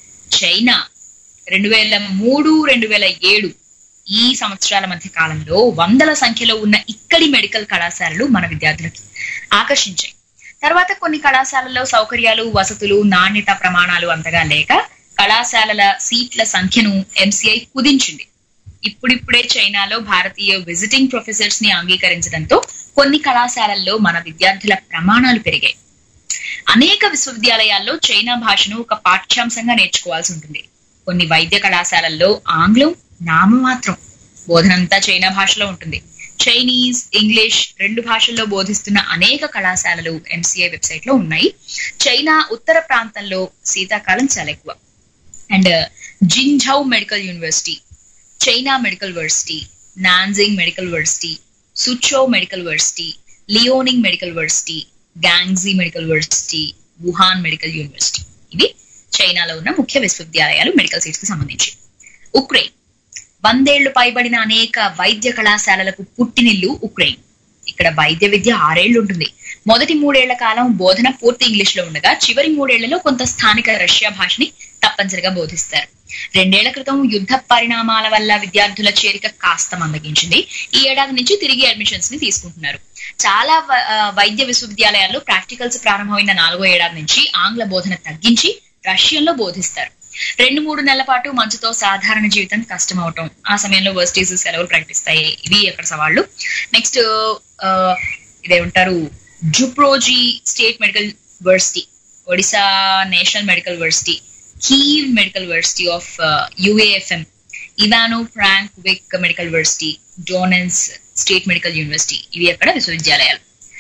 Speaker 6: చైనా రెండు వేల మూడు రెండు వేల ఏడు ఈ సంవత్సరాల మధ్య కాలంలో వందల సంఖ్యలో ఉన్న ఇక్కడి మెడికల్ కళాశాలలు మన విద్యార్థులకి ఆకర్షించాయి తర్వాత కొన్ని కళాశాలల్లో సౌకర్యాలు వసతులు నాణ్యత ప్రమాణాలు అంతగా లేక కళాశాలల సీట్ల సంఖ్యను ఎంసీఐ కుదించింది ఇప్పుడిప్పుడే చైనాలో భారతీయ విజిటింగ్ ప్రొఫెసర్స్ ని అంగీకరించడంతో కొన్ని కళాశాలల్లో మన విద్యార్థుల ప్రమాణాలు పెరిగాయి అనేక విశ్వవిద్యాలయాల్లో చైనా భాషను ఒక పాఠ్యాంశంగా నేర్చుకోవాల్సి ఉంటుంది కొన్ని వైద్య కళాశాలల్లో ఆంగ్లం నామమాత్రం బోధనంతా చైనా భాషలో ఉంటుంది చైనీస్ ఇంగ్లీష్ రెండు భాషల్లో బోధిస్తున్న అనేక కళాశాలలు ఎంసీఐ వెబ్సైట్ లో ఉన్నాయి చైనా ఉత్తర ప్రాంతంలో శీతాకాలం చాలా ఎక్కువ and Jinzhou medical university China medical varsity Nanjing medical varsity Suzhou medical varsity Liaoning medical varsity Guangxi medical varsity Wuhan medical university ఇవి చైనాలో ఉన్న ముఖ్య విశ్వవిద్యాలయాలు మెడికల్ సీట్స్ కి సంబంధించి ఉక్రెయిన్ వందేళ్లు పైబడిన అనేక వైద్య కళాశాలలకు పుట్టినిల్లు ఉక్రెయిన్ ఇక్కడ వైద్య విద్య ఆరేళ్లు ఉంటుంది మొదటి మూడేళ్ల కాలం బోధన పూర్తి ఇంగ్లీష్ లో ఉండగా చివరి మూడేళ్లలో కొంత స్థానిక రష్యా భాషని తప్పనిసరిగా బోధిస్తారు రెండేళ్ల క్రితం యుద్ధ పరిణామాల వల్ల విద్యార్థుల చేరిక కాస్త మందగించింది ఈ ఏడాది నుంచి తిరిగి అడ్మిషన్స్ ని తీసుకుంటున్నారు చాలా వ- ఆ, వైద్య విశ్వవిద్యాలయాల్లో ప్రాక్టికల్స్ ప్రారంభమైన నాలుగో ఏడాది నుంచి ఆంగ్ల బోధన తగ్గించి రష్యన్ లో బోధిస్తారు రెండు మూడు నెలల పాటు మంచుతో సాధారణ జీవితం కష్టం అవటం ఆ సమయంలో వర్సిటీస్ సెలవులు ప్రకటిస్తాయి ఇవి అక్కడ సవాళ్లు నెక్స్ట్ ఇదేమంటారు Zaporozhye state medical varsity Odessa national medical varsity Kyiv medical varsity of U A F M Ivano Frankivsk medical varsity Donetsk state medical university ఇవి అక్కడ విశ్వవిద్యాలయాలు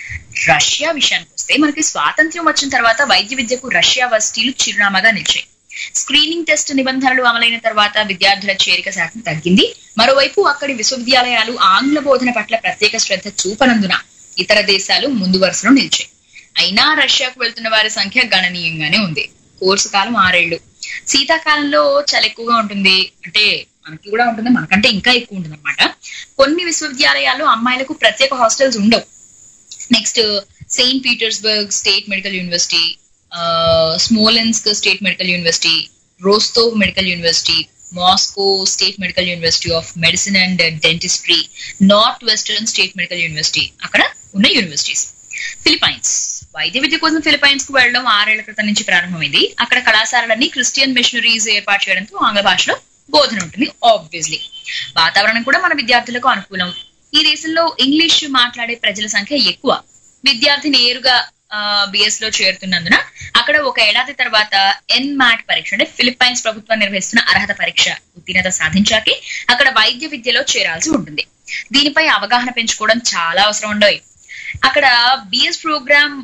Speaker 6: రష్యా విషయానికి వస్తే మనకి స్వాతంత్ర్యం వచ్చిన తర్వాత వైద్య విద్యకు రష్యా వర్సిటీలు చిరునామాగా నిలిచాయి స్క్రీనింగ్ టెస్ట్ నిబంధనలు అమలైన తర్వాత విద్యార్థుల చేరిక శాతం తగ్గింది మరోవైపు అక్కడి విశ్వవిద్యాలయాలు ఆంగ్ల బోధన పట్ల ప్రత్యేక శ్రద్ధ చూపనందున ఇతర దేశాలు ముందు వరుసలో నిలిచాయి అయినా రష్యాకు వెళ్తున్న వారి సంఖ్య గణనీయంగానే ఉంది కోర్సు కాలం ఆరేళ్లు శీతాకాలంలో చాలా ఎక్కువగా ఉంటుంది అంటే మనకి కూడా ఉంటుంది మనకంటే ఇంకా ఎక్కువ ఉంటుంది అనమాట కొన్ని విశ్వవిద్యాలయాల్లో అమ్మాయిలకు ప్రత్యేక హాస్టల్స్ ఉండవు next Saint Petersburg state medical university Smolensk state medical university Rostov medical university Moscow state medical university of medicine and dentistry north western state medical university అక్కడ ఉన్న యూనివర్సిటీస్ ఫిలిపైన్స్ వైద్య విద్య కోసం ఫిలిపైన్స్ కు వెళ్ళడం ఆరేళ్ల క్రితం నుంచి ప్రారంభమైంది అక్కడ కళాశాలలన్నీ క్రిస్టియన్ మిషనరీస్ ఏర్పాటు చేయడంతో ఆంగ్ల భాషలో బోధన ఉంటుంది ఆబ్వియస్లీ వాతావరణం కూడా మన విద్యార్థులకు అనుకూలం ఈ దేశంలో ఇంగ్లీష్ మాట్లాడే ప్రజల సంఖ్య ఎక్కువ విద్యార్థి నేరుగా బిఎస్ లో చేరుతున్నందున అక్కడ ఒక ఏడాది తర్వాత ఎన్ మ్యాట్ పరీక్ష అంటే ఫిలిప్పైన్స్ ప్రభుత్వం నిర్వహిస్తున్న అర్హత పరీక్ష ఉత్తీర్ణత సాధించాకే అక్కడ వైద్య విద్యలో చేరాల్సి ఉంటుంది దీనిపై అవగాహన పెంచుకోవడం చాలా అవసరం ఉండవు అక్కడ బిఎస్ ప్రోగ్రామ్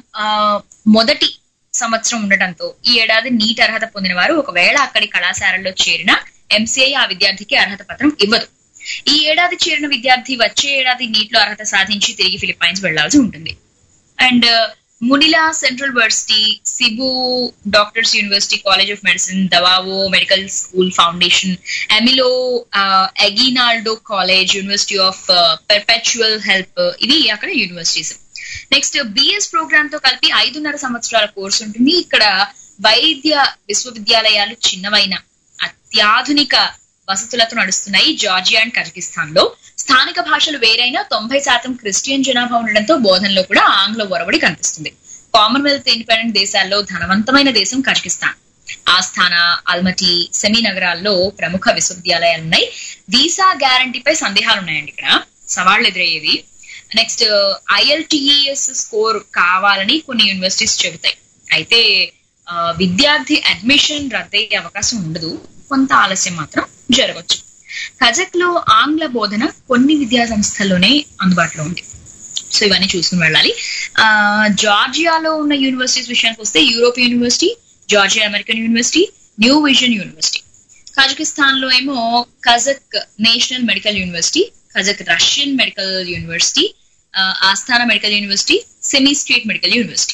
Speaker 6: మొదటి సంవత్సరం ఉండటంతో ఈ ఏడాది నీట్ అర్హత పొందిన వారు ఒకవేళ అక్కడి కళాశాలల్లో చేరిన ఎంసీఐ ఆ విద్యార్థికి అర్హత పత్రం ఇవ్వదు ఈ ఏడాది చేరిన విద్యార్థి వచ్చే ఏడాది నీట్ లో అర్హత సాధించి తిరిగి ఫిలిప్పైన్స్ వెళ్లాల్సి ఉంటుంది and Manila central university Cebu doctors university college of medicine Davao medical school foundation Emilio Aguinaldo college university of perpetual help ఇవి అక్కడ యూనివర్సిటీస్ నెక్స్ట్ బిఎస్ ప్రోగ్రామ్ తో కలిపి ఐదున్నర సంవత్సరాల కోర్సు ఉంటుంది ఇక్కడ వైద్య విశ్వవిద్యాలయాలు చిన్నవైన అత్యాధునిక వసతులతో నడుస్తున్నాయి జార్జియా అండ్ కజకిస్తాన్ లో స్థానిక భాషలు వేరైనా తొంభై శాతం క్రిస్టియన్ జనాభా ఉండడంతో బోధనలో కూడా ఆంగ్ల ఒరవడి కనిపిస్తుంది కామన్వెల్త్ ఇండిపెండెంట్ దేశాల్లో ధనవంతమైన దేశం కజకిస్తాన్ ఆస్థానా అల్మటి సెమీ నగరాల్లో ప్రముఖ విశ్వవిద్యాలయాలు ఉన్నాయి వీసా గ్యారంటీపై సందేహాలు ఉన్నాయండి ఇక్కడ సవాళ్లు ఎదురయ్యేవి నెక్స్ట్ ఐఎల్టిఈఎస్ స్కోర్ కావాలని కొన్ని యూనివర్సిటీస్ చెబుతాయి అయితే ఆ, విద్యార్థి అడ్మిషన్ రద్దయ్యే అవకాశం ఉండదు కొంత ఆలస్యం మాత్రం జరగవచ్చు కజక్ లో ఆంగ్ల బోధన కొన్ని విద్యా సంస్థల్లోనే అందుబాటులో ఉంది సో ఇవన్నీ చూసుకుని వెళ్ళాలి ఆ జార్జియాలో ఉన్న యూనివర్సిటీస్ విషయానికి వస్తే Europe university Georgia American university new vision university Kazakhstan లో ఏమో Kazakh national medical university Kazakh Russian medical university ఆ, Astana medical university Semey state medical university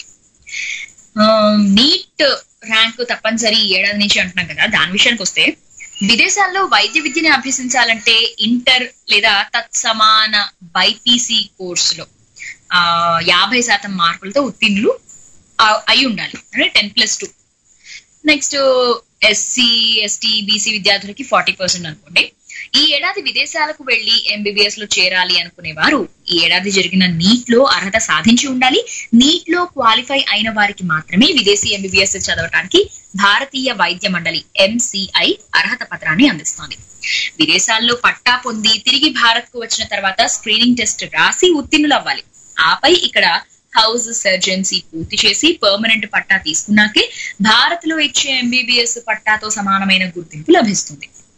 Speaker 6: NEET rank తప్పనిసరి ఈ ఏడాది నుంచి అంటున్నాం కదా దాని విషయానికి వస్తే విదేశాల్లో వైద్య విద్యని అభ్యసించాలంటే ఇంటర్ లేదా తత్సమాన బైపీసీ కోర్సులో ఆ యాభై శాతం మార్కులతో ఉత్తీర్ణులు ఆ- అయి ఉండాలి అంటే ten plus two next SC ST BC విద్యార్థులకి ఫార్టీ పర్సెంట్ అనుకోండి ఈ ఏడాది విదేశాలకు వెళ్లి ఎంబీబీఎస్ లో చేరాలి అనుకునేవారు ఈ ఏడాది జరిగిన నీట్ లో అర్హత సాధించి ఉండాలి నీట్ లో క్వాలిఫై అయిన వారికి మాత్రమే విదేశీ ఎంబీబీఎస్ చదవటానికి భారతీయ వైద్య మండలి ఎంసీఐ అర్హత పత్రాన్ని అందిస్తోంది విదేశాల్లో పట్టా పొంది తిరిగి భారత్ కు వచ్చిన తర్వాత స్క్రీనింగ్ టెస్ట్ రాసి ఉత్తీర్ణులు అవ్వాలి ఆపై ఇక్కడ హౌస్ సర్జన్సీ పూర్తి చేసి పర్మనెంట్ పట్టా తీసుకున్నాకే భారత్ లో ఇచ్చే ఎంబీబీఎస్ పట్టాతో సమానమైన గుర్తింపు లభిస్తుంది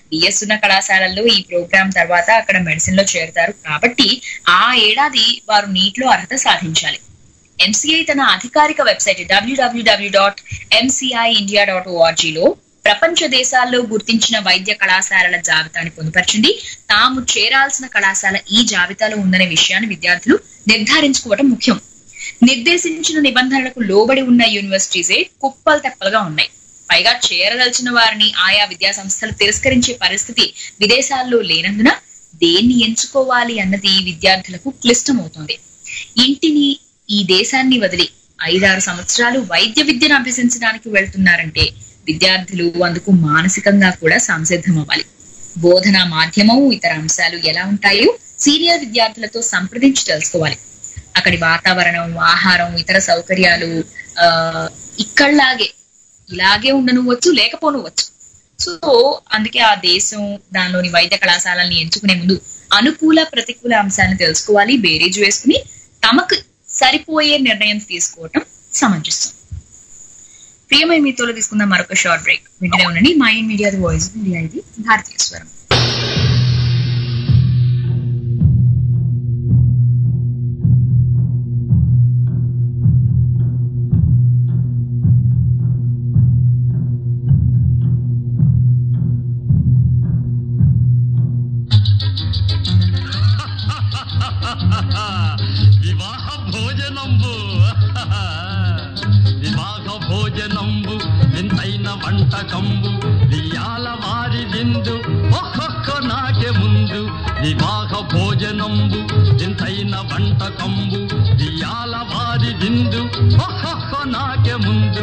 Speaker 6: బిఎస్ ఉన్న కళాశాలల్లో ఈ ప్రోగ్రామ్ తర్వాత అక్కడ మెడిసిన్ లో చేరుతారు కాబట్టి ఆ ఏడాది వారు నీట్ లో అర్హత సాధించాలి ఎంసీఐ తన అధికారిక వెబ్సైట్ డబ్ల్యూడబ్ల్యూడబ్ల్యూ డాట్ ఎంసీఐ ఇండియా డాట్ ఓఆర్జీలో ప్రపంచ దేశాల్లో గుర్తించిన వైద్య కళాశాలల జాబితాని పొందుపరిచింది తాము చేరాల్సిన కళాశాల ఈ జాబితాలో ఉందనే విషయాన్ని విద్యార్థులు నిర్ధారించుకోవడం ముఖ్యం నిర్దేశించిన నిబంధనలకు లోబడి ఉన్న యూనివర్సిటీసే కుప్పలు తెప్పలుగా ఉన్నాయి పైగా చేరదలిచిన వారిని ఆయా విద్యా సంస్థలు తిరస్కరించే పరిస్థితి విదేశాల్లో లేనందున దేన్ని ఎంచుకోవాలి అన్నది విద్యార్థులకు క్లిష్టమవుతోంది ఇంటిని ఈ దేశాన్ని వదిలి ఐదారు సంవత్సరాలు వైద్య విద్యను అభ్యసించడానికి వెళ్తున్నారంటే విద్యార్థులు అందుకు మానసికంగా కూడా సంసిద్ధం అవ్వాలి బోధనా మాధ్యమం ఇతర అంశాలు ఎలా ఉంటాయో సీనియర్ విద్యార్థులతో సంప్రదించి తెలుసుకోవాలి అక్కడి వాతావరణం ఆహారం ఇతర సౌకర్యాలు ఆ ఇక్కడలాగే ఇలాగే ఉండనువచ్చు లేకపోనువచ్చు సో అందుకే ఆ దేశం దానిలోని వైద్య కళాశాలని ఎంచుకునే ముందు అనుకూల ప్రతికూల అంశాలను తెలుసుకోవాలి బేరీజు వేసుకుని తమకు సరిపోయే నిర్ణయం తీసుకోవటం సమంజసం ప్రియమై మీతో తీసుకున్న మరొక షార్ట్ బ్రేక్ వింటనే ఉండండి మై మీడియా వాయిస్ ఇండియా ఇది భారతీయ స్వరం
Speaker 8: వివాహ భోజనంబు వివాహ భోజనంబు వింతైన వంటకంబు వియాల వారి విందు ఒక్కొక్క నాకే ముందు వివాహ భోజనంబు వింతైన వంటకంబు వియాల వారి విందు ఒక్కొక్క నాకే ముందు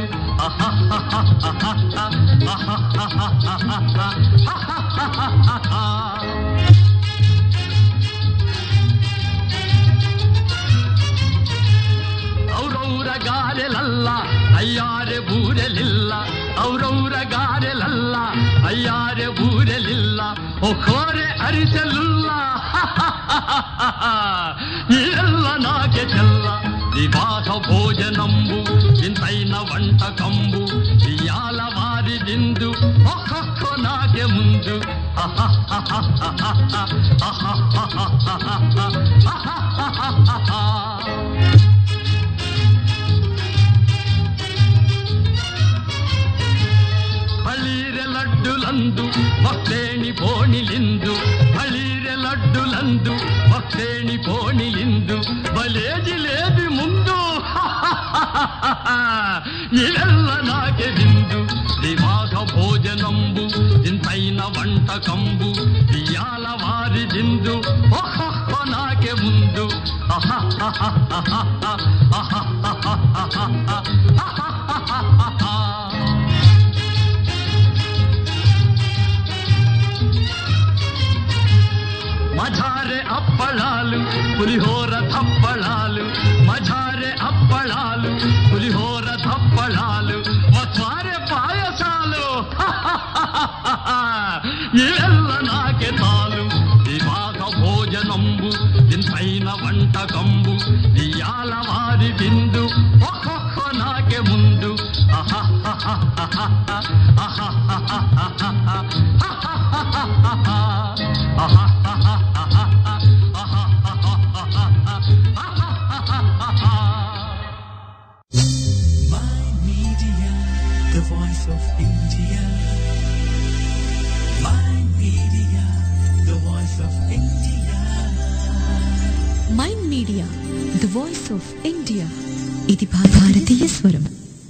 Speaker 8: ಔರೌರ ಗಾರೆಲಲ್ಲ ಅಯ್ಯಾರೆ ಬೂರೆಲಿಲ್ಲ ಔರೌರ ಗಾರೆಲಲ್ಲ ಅಯ್ಯಾರೆ ಬೂರೆಲಿಲ್ಲ ಒಖೋರೆ ಅರಿಸಲುಲ್ಲ ಎಲ್ಲ ನಾಕೆ ಚೆಲ್ಲ వివాహ భోజనంబు వింతైన వంటకంబు వియాల వారి విందు ఒక్కొక్క నాకే ముందు ಬಳೀರೆ ಲಡ್ಡುಲಂದು ಭಕ್ತೇಣಿ ಬೋಣಿಲಿಂದು ಬಳೀರೆ ಲಡ್ಡುలందు భక్తేణి పోణిలిందు బలేది లేది ముందు ఇవెల్ల నాకే విందు వివాహ భోజనంబు ఇంతైన వంటకంబు వియాల వారి విందు ఒక్కొక్క నాకే ముందు మజారే అప్పళాలు పులిహోర తప్పళాలు మజారే అప్పళాలు పులిహోర తప్పళాలు మసారే పాయసాలు ఇవెల్ల నాకే తాలు వివాహ భోజనంబు ఇంతైన వంటకంబు ఇయాల వారి విందు ఒక్కొక్క నాకే ముందు
Speaker 2: My media, the voice of India. My media, the voice of India.
Speaker 3: Mind media the voice of India ఇది భా- భారతీయ స్వరం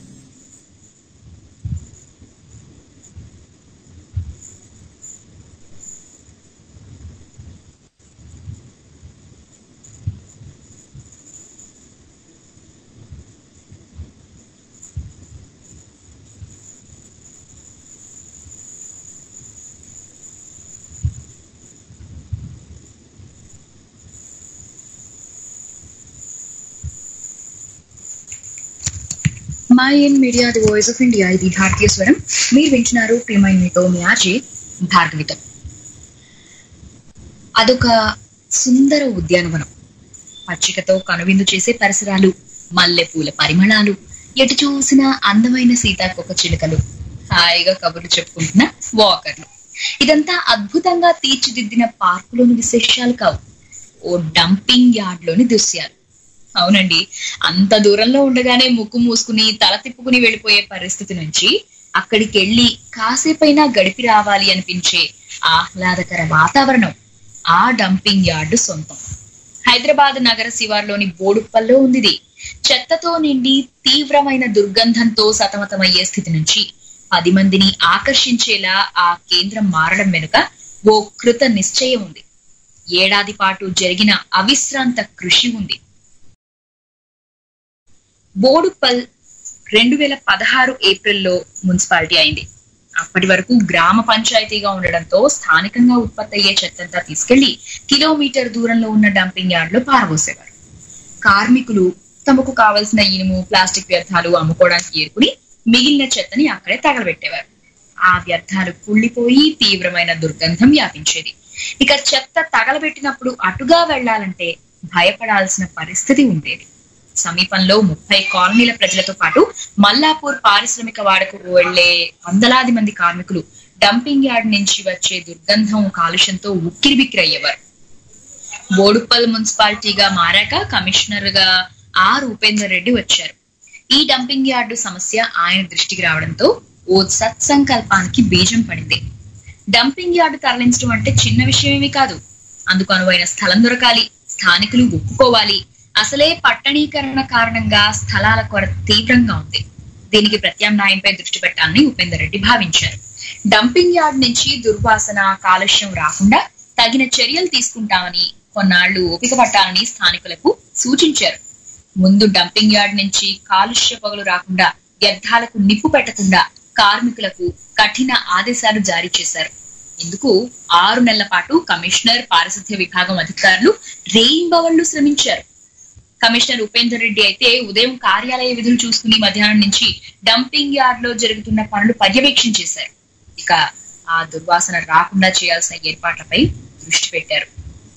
Speaker 6: my in media the voice of India ఇది భారతీయ స్వరం మీరు వింటున్నారు ప్రియమైన మీతో మీ ఆర్జీ భార్గవితో అదొక సుందర ఉద్యానవనం పచ్చికతో కనువిందు చేసే పరిసరాలు మల్లెపూల పరిమళాలు ఎటు చూసిన అందమైన సీతాకొక చిలుకలు హాయిగా కబుర్లు చెప్పుకుంటున్న వాకర్లు ఇదంతా అద్భుతంగా తీర్చిదిద్దిన పార్కులోని విశేషాలు కావు ఓ డంపింగ్ యార్డ్ లోని దృశ్యాలు అవునండి అంత దూరంలో ఉండగానే ముక్కు మూసుకుని తల తిప్పుకుని వెళ్ళిపోయే పరిస్థితి నుంచి అక్కడికి వెళ్ళి కాసేపైనా గడిపి రావాలి అనిపించే ఆహ్లాదకర వాతావరణం ఆ డంపింగ్ యార్డు సొంతం హైదరాబాద్ నగర శివార్లోని బోడుప్పల్లో ఉంది ఇది. చెత్తతో నిండి తీవ్రమైన దుర్గంధంతో సతమతమయ్యే స్థితి నుంచి పది మందిని ఆకర్షించేలా ఆ కేంద్రం మారడం వెనుక ఓ కృత నిశ్చయం ఉంది ఏడాది పాటు జరిగిన అవిశ్రాంత కృషి ఉంది బోడుప్పల్ రెండు వేల పదహారు ఏప్రిల్లో మున్సిపాలిటీ అయింది అప్పటి వరకు గ్రామ పంచాయతీగా ఉండడంతో స్థానికంగా ఉత్పత్తి అయ్యే చెత్తంతా తీసుకెళ్లి కిలోమీటర్ దూరంలో ఉన్న డంపింగ్ యార్డ్ లో పారబోసేవారు కార్మికులు తమకు కావలసిన ఇనుము ప్లాస్టిక్ వ్యర్థాలు అమ్ముకోవడానికి ఏరుకుని మిగిలిన చెత్తని అక్కడే తగలబెట్టేవారు ఆ వ్యర్థాలు కుళ్ళిపోయి తీవ్రమైన దుర్గంధం వ్యాపించేది ఇక చెత్త తగలబెట్టినప్పుడు అటుగా వెళ్లాలంటే భయపడాల్సిన పరిస్థితి ఉండేది సమీపంలో ముప్పై కాలనీల ప్రజలతో పాటు మల్లాపూర్ పారిశ్రామిక వాడకు వెళ్లే వందలాది మంది కార్మికులు డంపింగ్ యార్డ్ నుంచి వచ్చే దుర్గంధం కాలుష్యంతో ఉక్కిరిబిక్కిరయ్యేవారు బోడుప్పల్ మున్సిపాలిటీగా మారాక కమిషనర్ గా ఆర్ ఉపేందర్ రెడ్డి వచ్చారు ఈ డంపింగ్ యార్డు సమస్య ఆయన దృష్టికి రావడంతో ఓ సత్సంకల్పానికి బీజం పడింది డంపింగ్ యార్డు తరలించడం అంటే చిన్న విషయమేమీ కాదు అందుకు అనువైన స్థలం దొరకాలి స్థానికులు ఒప్పుకోవాలి అసలే పట్టణీకరణ కారణంగా స్థలాల కొరత తీవ్రంగా ఉంది దీనికి ప్రత్యామ్నాయంపై దృష్టి పెట్టాలని ఉపేందర్ రెడ్డి భావించారు డంపింగ్ యార్డ్ నుంచి దుర్వాసన కాలుష్యం రాకుండా తగిన చర్యలు తీసుకుంటామని కొన్నాళ్లు ఓపిక పట్టాలని స్థానికులకు సూచించారు ముందు డంపింగ్ యార్డ్ నుంచి కాలుష్య పొగలు రాకుండా వ్యర్థాలకు నిప్పు పెట్టకుండా కార్మికులకు కఠిన ఆదేశాలు జారీ చేశారు ఇందుకు ఆరు నెలల పాటు కమిషనర్ పారిశుద్ధ్య విభాగం అధికారులు రేయింబవళ్లు శ్రమించారు కమిషనర్ ఉపేందర్ రెడ్డి అయితే ఉదయం కార్యాలయ విధులు చూసుకుని మధ్యాహ్నం నుంచి డంపింగ్ యార్డ్ లో జరుగుతున్న పనులు పర్యవేక్షించేశారు ఇక ఆ దుర్వాసన రాకుండా చేయాల్సిన ఏర్పాట్లపై దృష్టి పెట్టారు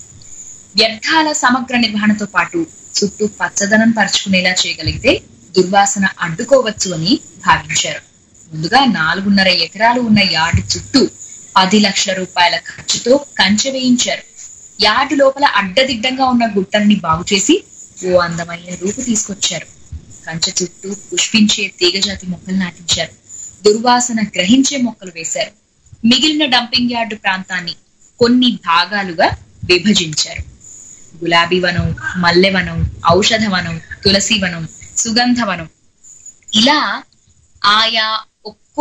Speaker 6: వ్యర్థాల సమగ్ర నిర్వహణతో పాటు చుట్టూ పచ్చదనం పరుచుకునేలా చేయగలిగితే దుర్వాసన అడ్డుకోవచ్చు అని భావించారు ముందుగా నాలుగున్నర ఎకరాలు ఉన్న యార్డు చుట్టూ పది లక్షల రూపాయల ఖర్చుతో కంచె వేయించారు యార్డు లోపల అడ్డదిడ్డంగా ఉన్న గుట్టల్ని బాగు చేసి ఓ అందమైన రూపు తీసుకొచ్చారు కంచె చుట్టూ పుష్పించే తీగజాతి మొక్కలు నాటించారు దుర్వాసన గ్రహించే మొక్కలు వేశారు మిగిలిన డంపింగ్ యార్డు ప్రాంతాన్ని కొన్ని భాగాలుగా విభజించారు గులాబీ వనం మల్లె వనం ఔషధ వనం తులసి వనం సుగంధ వనం ఇలా ఆయా ఒక్కో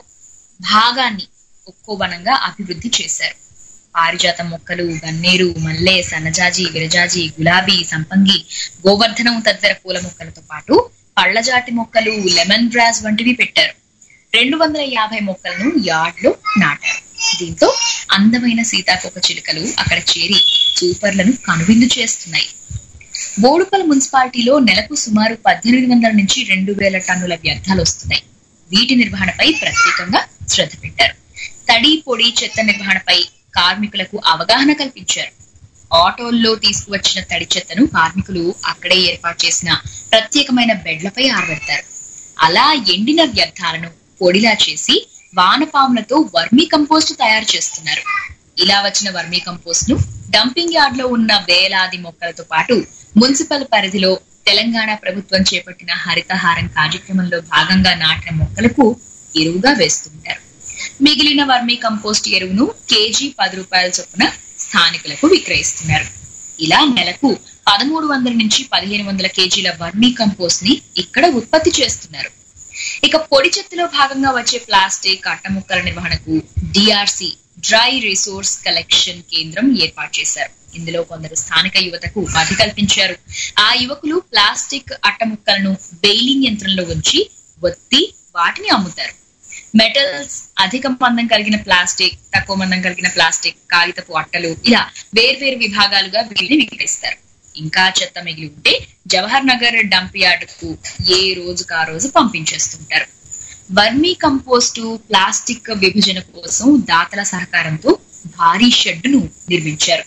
Speaker 6: భాగాన్ని ఒక్కో వనంగా అభివృద్ధి చేశారు పారిజాత మొక్కలు గన్నేరు మల్లె సన్నజాజి విరజాజి గులాబీ సంపంగి గోవర్ధనం తదితర పూల మొక్కలతో పాటు పళ్ళజాతి మొక్కలు లెమన్ గ్రాస్ వంటివి పెట్టారు రెండు వందల యాభై మొక్కలను యార్డ్ లో నాటారు దీంతో అందమైన సీతాకోక చిలుకలు అక్కడ చేరి చూపర్లను కనువిందు చేస్తున్నాయి బోడుపల్ మున్సిపాలిటీలో నెలకు సుమారు పద్దెనిమిది వందల నుంచి రెండు వేల టన్నుల వ్యర్థాలు వస్తున్నాయి వీటి నిర్వహణపై ప్రత్యేకంగా శ్రద్ధ పెట్టారు తడి పొడి చెత్త నిర్వహణపై కార్మికులకు అవగాహన కల్పించారు ఆటోల్లో తీసుకువచ్చిన తడి చెత్తను కార్మికులు అక్కడే ఏర్పాటు చేసిన ప్రత్యేకమైన బెడ్లపై ఆరబెడతారు అలా ఎండిన వ్యర్థాలను పొడిలా చేసి వానపాములతో వర్మీ కంపోస్ట్ తయారు చేస్తున్నారు ఇలా వచ్చిన వర్మీ కంపోస్ట్ ను డంపింగ్ యార్డ్ లో ఉన్న వేలాది మొక్కలతో పాటు మున్సిపల్ పరిధిలో తెలంగాణ ప్రభుత్వం చేపట్టిన హరితహారం కార్యక్రమంలో భాగంగా నాటిన మొక్కలకు ఎరువుగా వేస్తుంటారు మిగిలిన వర్మీ కంపోస్ట్ ఎరువును కేజీ పది రూపాయల చొప్పున స్థానికులకు విక్రయిస్తున్నారు ఇలా నెలకు పదమూడు వందల నుంచి పదిహేను వందల కేజీల వర్మీ కంపోస్ట్ ని ఇక్కడ ఉత్పత్తి చేస్తున్నారు ఇక పొడి చెత్తలో భాగంగా వచ్చే ప్లాస్టిక్ అట్టముక్కల నిర్వహణకు డిఆర్సి డ్రై రిసోర్స్ కలెక్షన్ కేంద్రం ఏర్పాటు చేశారు ఇందులో కొందరు స్థానిక యువతకు ఉపాధి కల్పించారు ఆ యువకులు ప్లాస్టిక్ అట్టముక్కలను బెయిలింగ్ యంత్రంలో ఉంచి ఒత్తి వాటిని అమ్ముతారు మెటల్స్ అధిక మందం కలిగిన ప్లాస్టిక్ తక్కువ మందం కలిగిన ప్లాస్టిక్ కాగితపు అట్టలు ఇలా వేర్వేరు విభాగాలుగా వీటిని విక్రయిస్తారు ఇంకా చెత్త మిగిలి ఉంటే జవహర్ నగర్ డంప్ యార్డ్ కు ఏ రోజుకు ఆ రోజు పంపించేస్తుంటారు వర్మీ కంపోస్టు ప్లాస్టిక్ విభజన కోసం దాతల సహకారంతో భారీ షెడ్డును నిర్మించారు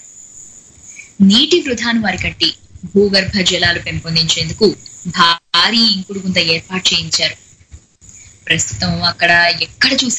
Speaker 6: నీటి వృధాను అరికట్టి భూగర్భ జలాలు పెంపొందించేందుకు భారీ ఇంకుడు గుంత ఏర్పాటు చేయించారు ప్రస్తుతం అక్కడ ఎక్కడ చూసినా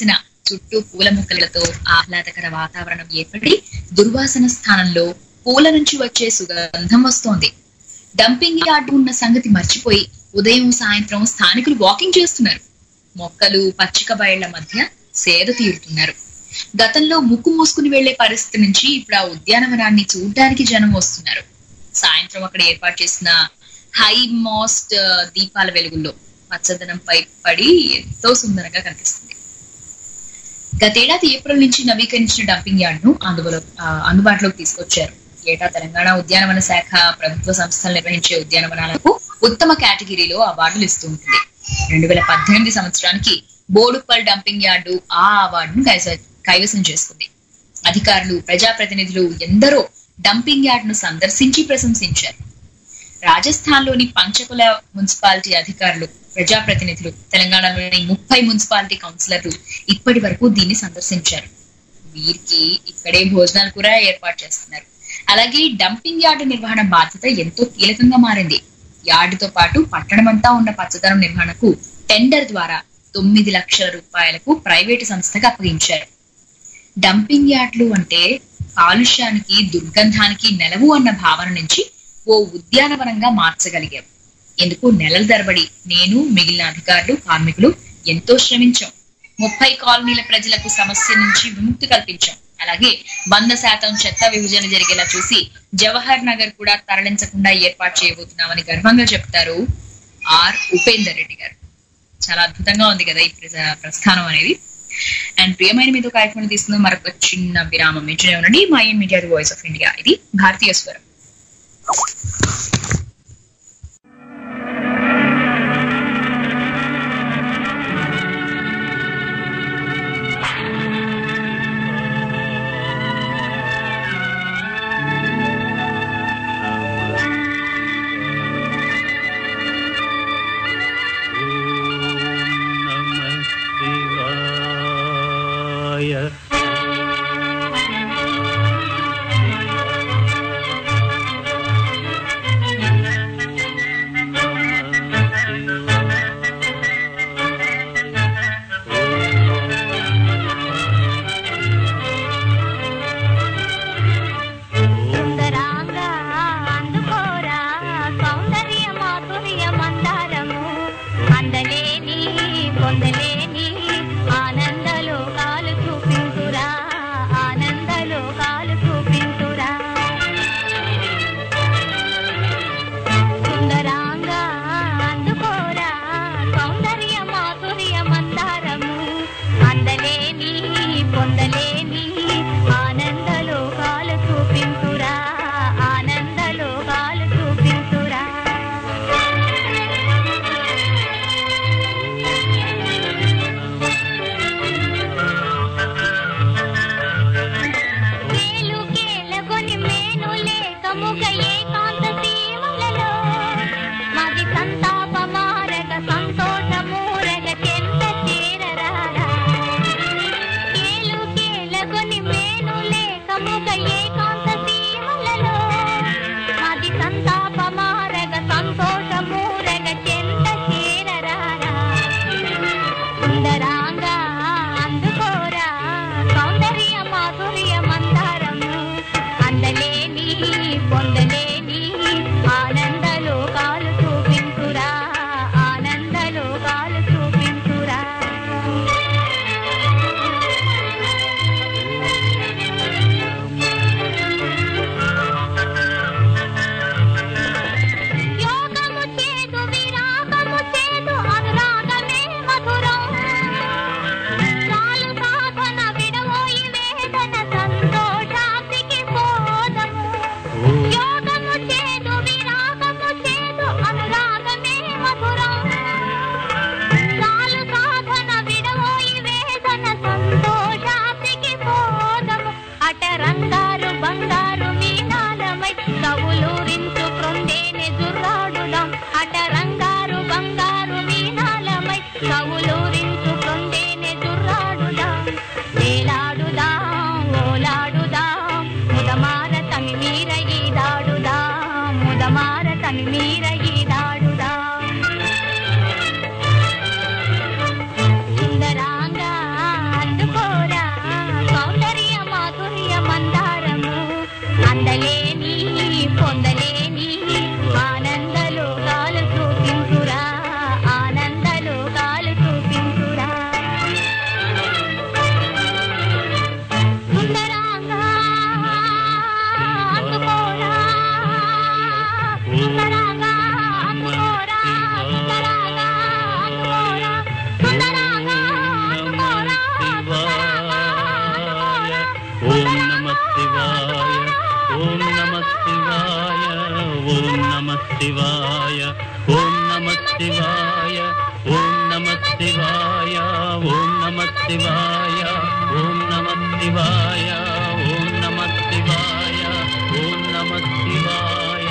Speaker 6: చుట్టూ పూల మొక్కలతో ఆహ్లాదకర వాతావరణం ఏర్పడి దుర్వాసన స్థానంలో పూల నుంచి వచ్చే సుగంధం వస్తోంది డంపింగ్ యార్డ్ ఉన్న సంగతి మర్చిపోయి ఉదయం సాయంత్రం స్థానికులు వాకింగ్ చేస్తున్నారు మొక్కలు పచ్చిక బయళ్ల మధ్య సేద తీరుతున్నారు గతంలో ముక్కు మూసుకుని వెళ్లే పరిస్థితి నుంచి ఇప్పుడు ఆ ఉద్యానవనాన్ని చూడడానికి జనం వస్తున్నారు సాయంత్రం అక్కడ ఏర్పాటు చేసిన హై మోస్ట్ దీపాల వెలుగుల్లో పచ్చదనం పై పడి ఎంతో సుందరంగా కనిపిస్తుంది గతేడాది ఏప్రిల్ నుంచి నవీకరించిన డంపింగ్ యార్డ్ ను అందులో ఆ, అందుబాటులోకి తీసుకొచ్చారు ఏటా తెలంగాణ ఉద్యానవన శాఖ ప్రభుత్వ సంస్థలు నిర్వహించే ఉద్యానవనాలకు ఉత్తమ కేటగిరీలో అవార్డులు ఇస్తూ ఉంటుంది రెండు వేల పద్దెనిమిది సంవత్సరానికి బోడుప్పల్ డంపింగ్ యార్డు ఆ అవార్డును కైస- కైవసం చేసుకుంది అధికారులు ప్రజాప్రతినిధులు ఎందరో డంపింగ్ యార్డ్ ను సందర్శించి ప్రశంసించారు రాజస్థాన్ లోని పంచకుల మున్సిపాలిటీ అధికారులు ప్రజాప్రతినిధులు తెలంగాణలోని ముప్పై మున్సిపాలిటీ కౌన్సిలర్లు ఇప్పటి వరకు దీన్ని సందర్శించారు వీరికి ఇక్కడే భోజనాలు కూడా ఏర్పాటు చేస్తున్నారు అలాగే డంపింగ్ యార్డు నిర్వహణ బాధ్యత ఎంతో కీలకంగా మారింది యార్డుతో పాటు పట్టణమంతా ఉన్న పచ్చదనం నిర్వహణకు టెండర్ ద్వారా తొమ్మిది లక్షల రూపాయలకు ప్రైవేటు సంస్థకు అప్పగించారు డంపింగ్ యార్డ్లు అంటే కాలుష్యానికి దుర్గంధానికి నెలవు అన్న భావన నుంచి ఓ ఉద్యానవనంగా మార్చగలిగారు ఎందుకు నెలల తరబడి నేను మిగిలిన అధికారులు కార్మికులు ఎంతో శ్రమించాం ముప్పై కాలనీల ప్రజలకు సమస్య నుంచి విముక్తి కల్పించాం అలాగే వంద శాతం చెత్త విభజన జరిగేలా చూసి జవహర్ నగర్ కూడా తరలించకుండా ఏర్పాటు చేయబోతున్నామని గర్వంగా చెప్తారు ఆర్ ఉపేందర్ రెడ్డి గారు చాలా అద్భుతంగా ఉంది కదా ఈ ప్రజ- ప్రస్థానం అనేది అండ్ ప్రియమైన మీతో కార్యక్రమం తీసుకుందాం మరొక చిన్న విరామం ఇంటనే ఉండండి మా in media voice of India ఇది భారతీయ స్వరం
Speaker 9: సుందరాంగా అందుకోరా సౌందర్య మాధుర్య మందారము అందలేని పొందలేని ఆనందలో కాలు చూపించురా ఆనందలో కాలు చూపించురా సుందరాంగా అందుకోరా సౌందర్య మాధుర్య మందారము అందలేని పొందలేని ఆనందలో కాలు చూపించురా ఆనందలో కాలు చూపించురా వేలు కేలగొని మేను లేకముగ ఏకాంత సీమలలో మది సంతాప మారగ సంతోషమూరగ చెంత చేరరారా కేలు కేలగొని మేను లేకముగ ఏకాంత సీమలలో మది సంతాప మారగ సంతోషమూరగ చెంత చేరరారా సుందరాంగా అందుకోరా సౌందర్య మాధుర్య మందారము అందలేని పొందలేని ఆనందలో కాలు చూపించురా ఆనందలో కాలు చూపించురా యోగము చేదు విరాగము చేదు అనురాగమే మధురం చాలు సాధన విడవోయి వేదన సంతోషానికి పోదము యోగము చేదు విరాగము చేదు అనురాగమే మధురం చాలు సాధన విడవోయి వేదన సంతోషానికి పోదము అట రంగారు బంగారు మీనాలమై కవులూరించు క్రొందేని జుర్రాడుదాం అట రంగారు బంగారు మీనాలమై కవులూరించు క్రొందేని జుర్రాడుదాం వేలాడుదాం ఓలాడుదాం ముదమార తమి మీర ఈదాడుదాం ముదమార తమి మీర ఈదాడుదాం సుందరాంగా అందుకో
Speaker 8: శివాయ ఓం నమ శివాయ ఓం నమ శివాయ ఓం నమ శివాయ ఓం నమ శివాయ ఓం నమ శివాయ ఓం నమ శివాయ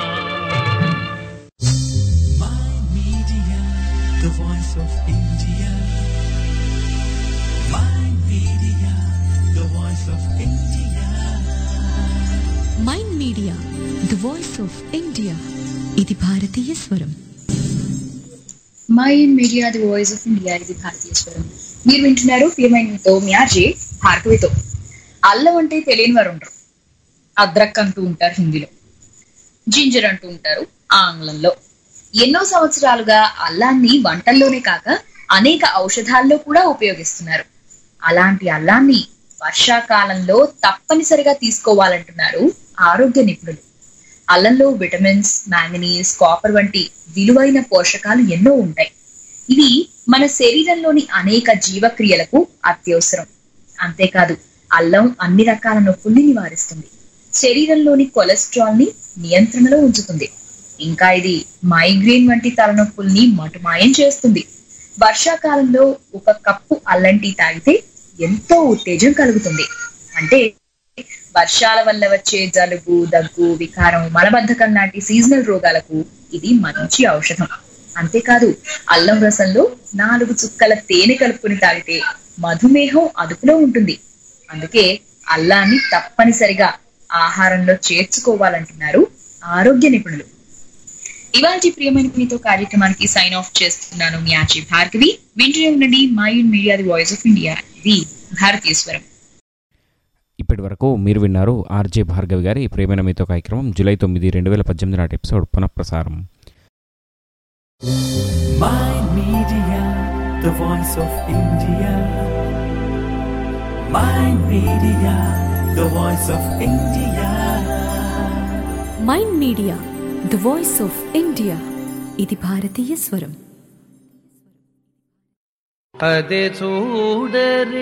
Speaker 2: Media, the voice of India. My media, the voice of India.
Speaker 3: Mind media the voice of India ఇది భారతీయ స్వరం
Speaker 6: my media the voice of India ఇది భారతీయ స్వరం మీరు వింటున్నారు ప్రియమైనతో మీ ఆర్జే భార్గవితో అల్లం అంటే తెలియని వారు ఉండరు అద్రక్ అంటూ ఉంటారు హిందీలో జింజర్ అంటూ ఉంటారు ఆంగ్లంలో ఎన్నో సంవత్సరాలుగా అల్లాన్ని వంటల్లోనే కాక అనేక ఔషధాల్లో కూడా ఉపయోగిస్తున్నారు అలాంటి అల్లాన్ని వర్షాకాలంలో తప్పనిసరిగా తీసుకోవాలంటున్నారు ఆరోగ్య నిపుణులు అల్లంలో విటమిన్స్ మ్యాంగనీస్ కాపర్ వంటి విలువైన పోషకాలు ఎన్నో ఉంటాయి ఇవి మన శరీరంలోని అనేక జీవక్రియలకు అత్యవసరం అంతేకాదు అల్లం అన్ని రకాల నొప్పుల్ని నివారిస్తుంది శరీరంలోని కొలెస్ట్రాల్ ని నియంత్రణలో ఉంచుతుంది ఇంకా ఇది మైగ్రేన్ వంటి తలనొప్పుల్ని మటుమాయం చేస్తుంది వర్షాకాలంలో ఒక కప్పు అల్లం టీ తాగితే ఎంతో ఉత్తేజం కలుగుతుంది అంటే వర్షాల వల్ల వచ్చే జలుబు దగ్గు వికారం మలబద్ధకం లాంటి సీజనల్ రోగాలకు ఇది మంచి ఔషధం అంతేకాదు అల్లం రసంలో నాలుగు చుక్కల తేనె కలుపుకుని తాగితే మధుమేహం అదుపులో ఉంటుంది అందుకే అల్లాన్ని తప్పనిసరిగా ఆహారంలో చేర్చుకోవాలంటున్నారు ఆరోగ్య నిపుణులు ఇవాళ ప్రియమైన మీతో కార్యక్రమానికి సైన్ ఆఫ్ చేస్తున్నాను మీ ఆచి భార్గవి వింటూనే ఉండండి my media the voice of India ఇది భారతీయ స్వరం
Speaker 4: ఇప్పటి వరకు మీరు విన్నారు ఆర్జే భార్గవి గారి ప్రేమైన మీతో కార్యక్రమం జూలై తొమ్మిది రెండు వేల పద్దెనిమిది నాటి ఎపిసోడ్ పునఃప్రసారం
Speaker 2: My media, the voice of India. My media, the voice of India.
Speaker 3: Mind media the voice of India ఇది భారతీయ స్వరం
Speaker 10: అదే చూడరే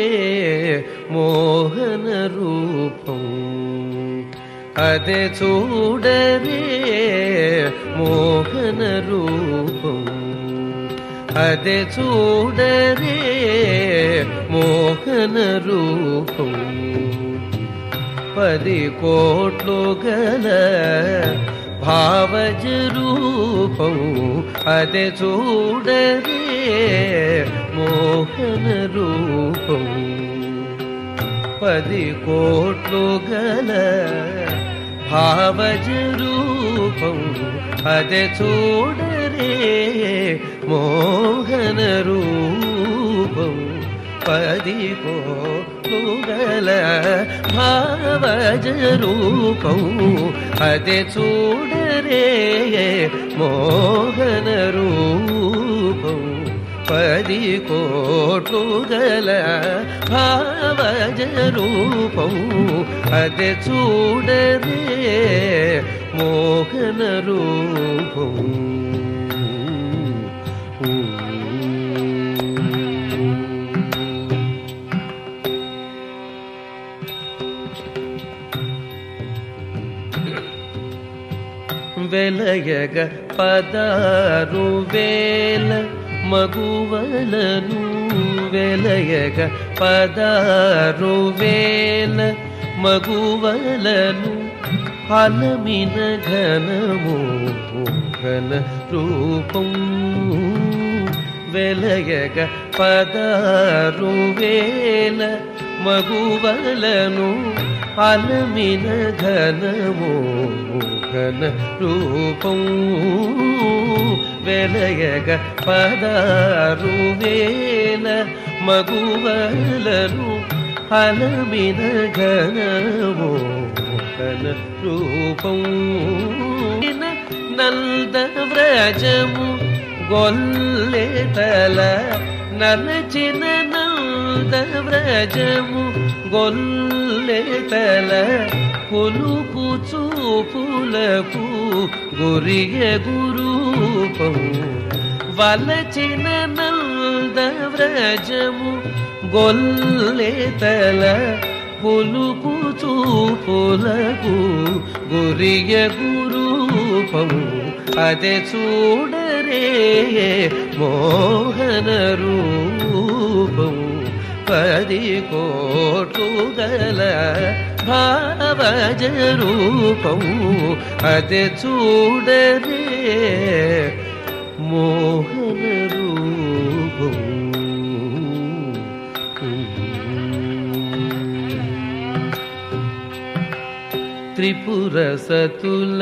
Speaker 10: మోహన రూపం అదే చూడరే మోహన రూపం అదే చూడరే మోహన రూపం పది కోట్లు గల భావజ రూపం అదే చూడరే మోహన రూపం పది కోట్లు గల భావజ రూపం అదే చూడరే మోహన రూపం పది కోట్లు గల భావజ రూపం అదే చూడరే మోహన రూపం పది కోట్లు గల భావజ రూపం అదే చూడరే మోహన రూపం వెలయగ పదారు వేల మగువలను వెలయగ పదారు వేల మగువలను అలమిన ఘనము ఘన రూపం వెలయగ పదారు వేల మగువలను అలమిన ఘనము ఘన రూపం వెలయగ పదారు వేల మగువలను అలమిన ఘనము ఘన రూపం నంద వ్రజము గొల్లెతల నలచిన నంద వ్రజము గొల్లెతల పులుకు చూపులకు గురియ గురూపం వలచిన నంద వ్రజము గొల్లెతల పులుకు చూపులకు గురియ గురూపము అదే చూడరే మోహన రూపం పది కోట్లు గల భావజ రూపం అదే చూడరే మోహన రూపం త్రిపుర సతుల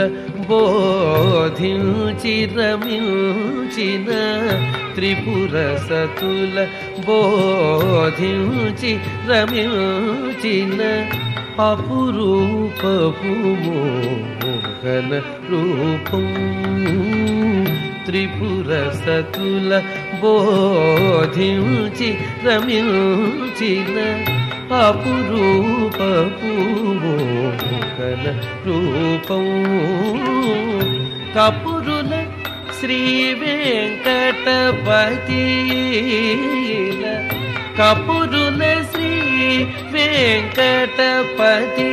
Speaker 10: బోధించి రమించిన త్రిపుర సతుల బోధించి రమించిన అపురూపపు మోహన రూపం త్రిపుర సతుల బోధించి రమించిన అపురూపపు మోహన రూపం కపురుల శ్రీ వెంకటపతి కపురుల శ్రీ వెంకటపతి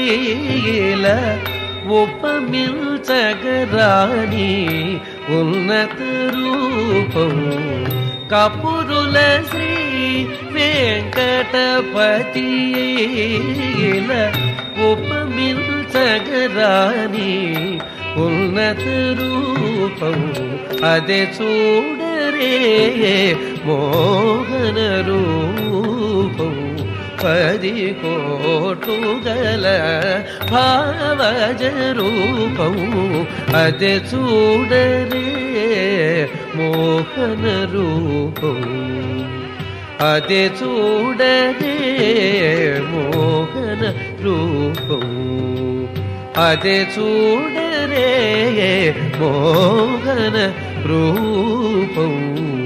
Speaker 10: ఉపమిల్చగరాని ఉన్నత రూపం కపురుల శ్రీ వెంకటపతి ఉపమిల్చగరాని ఉన్నత రూపం అదే చూడరే మోహన రూపం పది కోట్లు గల భావజ రూపం అదే చూడరే మోహన రూపం అదే చూడరే మోహన రూపం అదే చూడరే మోహన రూపం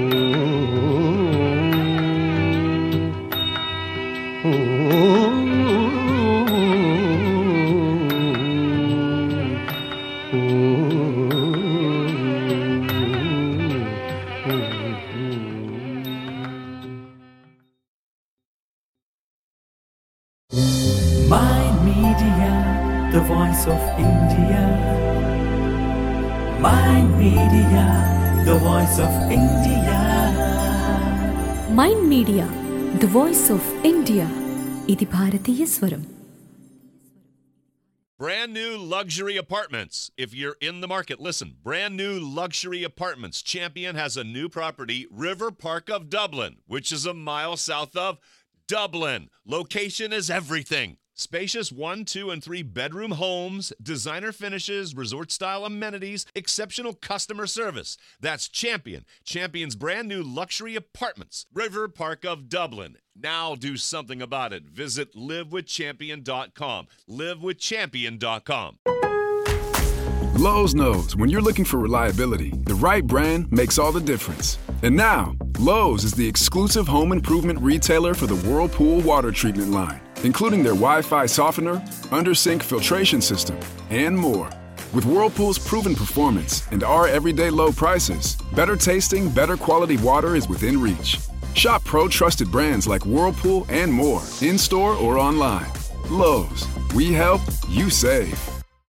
Speaker 2: My Media, the voice of India. My Media, the voice of India.
Speaker 3: Mind media the voice of India ఇది భారతీయ స్వరం
Speaker 1: Brand new luxury apartments. If you're in the market, listen. Brand new luxury apartments. Champion has a new property, River Park of Dublin, which is a mile south of Dublin. Location is everything. Spacious one, two, and three bedroom homes, designer finishes, resort style amenities, exceptional customer service. That's Champion. Champion's brand new luxury apartments, River Park of Dublin. Now do something about it. Visit livewithchampion.com. Livewithchampion.com.
Speaker 11: Lowe's knows when you're looking for reliability, the right brand makes all the difference. And now, Lowe's is the exclusive home improvement retailer for the Whirlpool water treatment line, including their Wi Fi softener, under sink filtration system, and more. With Whirlpool's proven performance and our everyday low prices, better tasting, better quality water is within reach. Shop pro trusted brands like Whirlpool and more in store or online. Lowe's, we help, you save.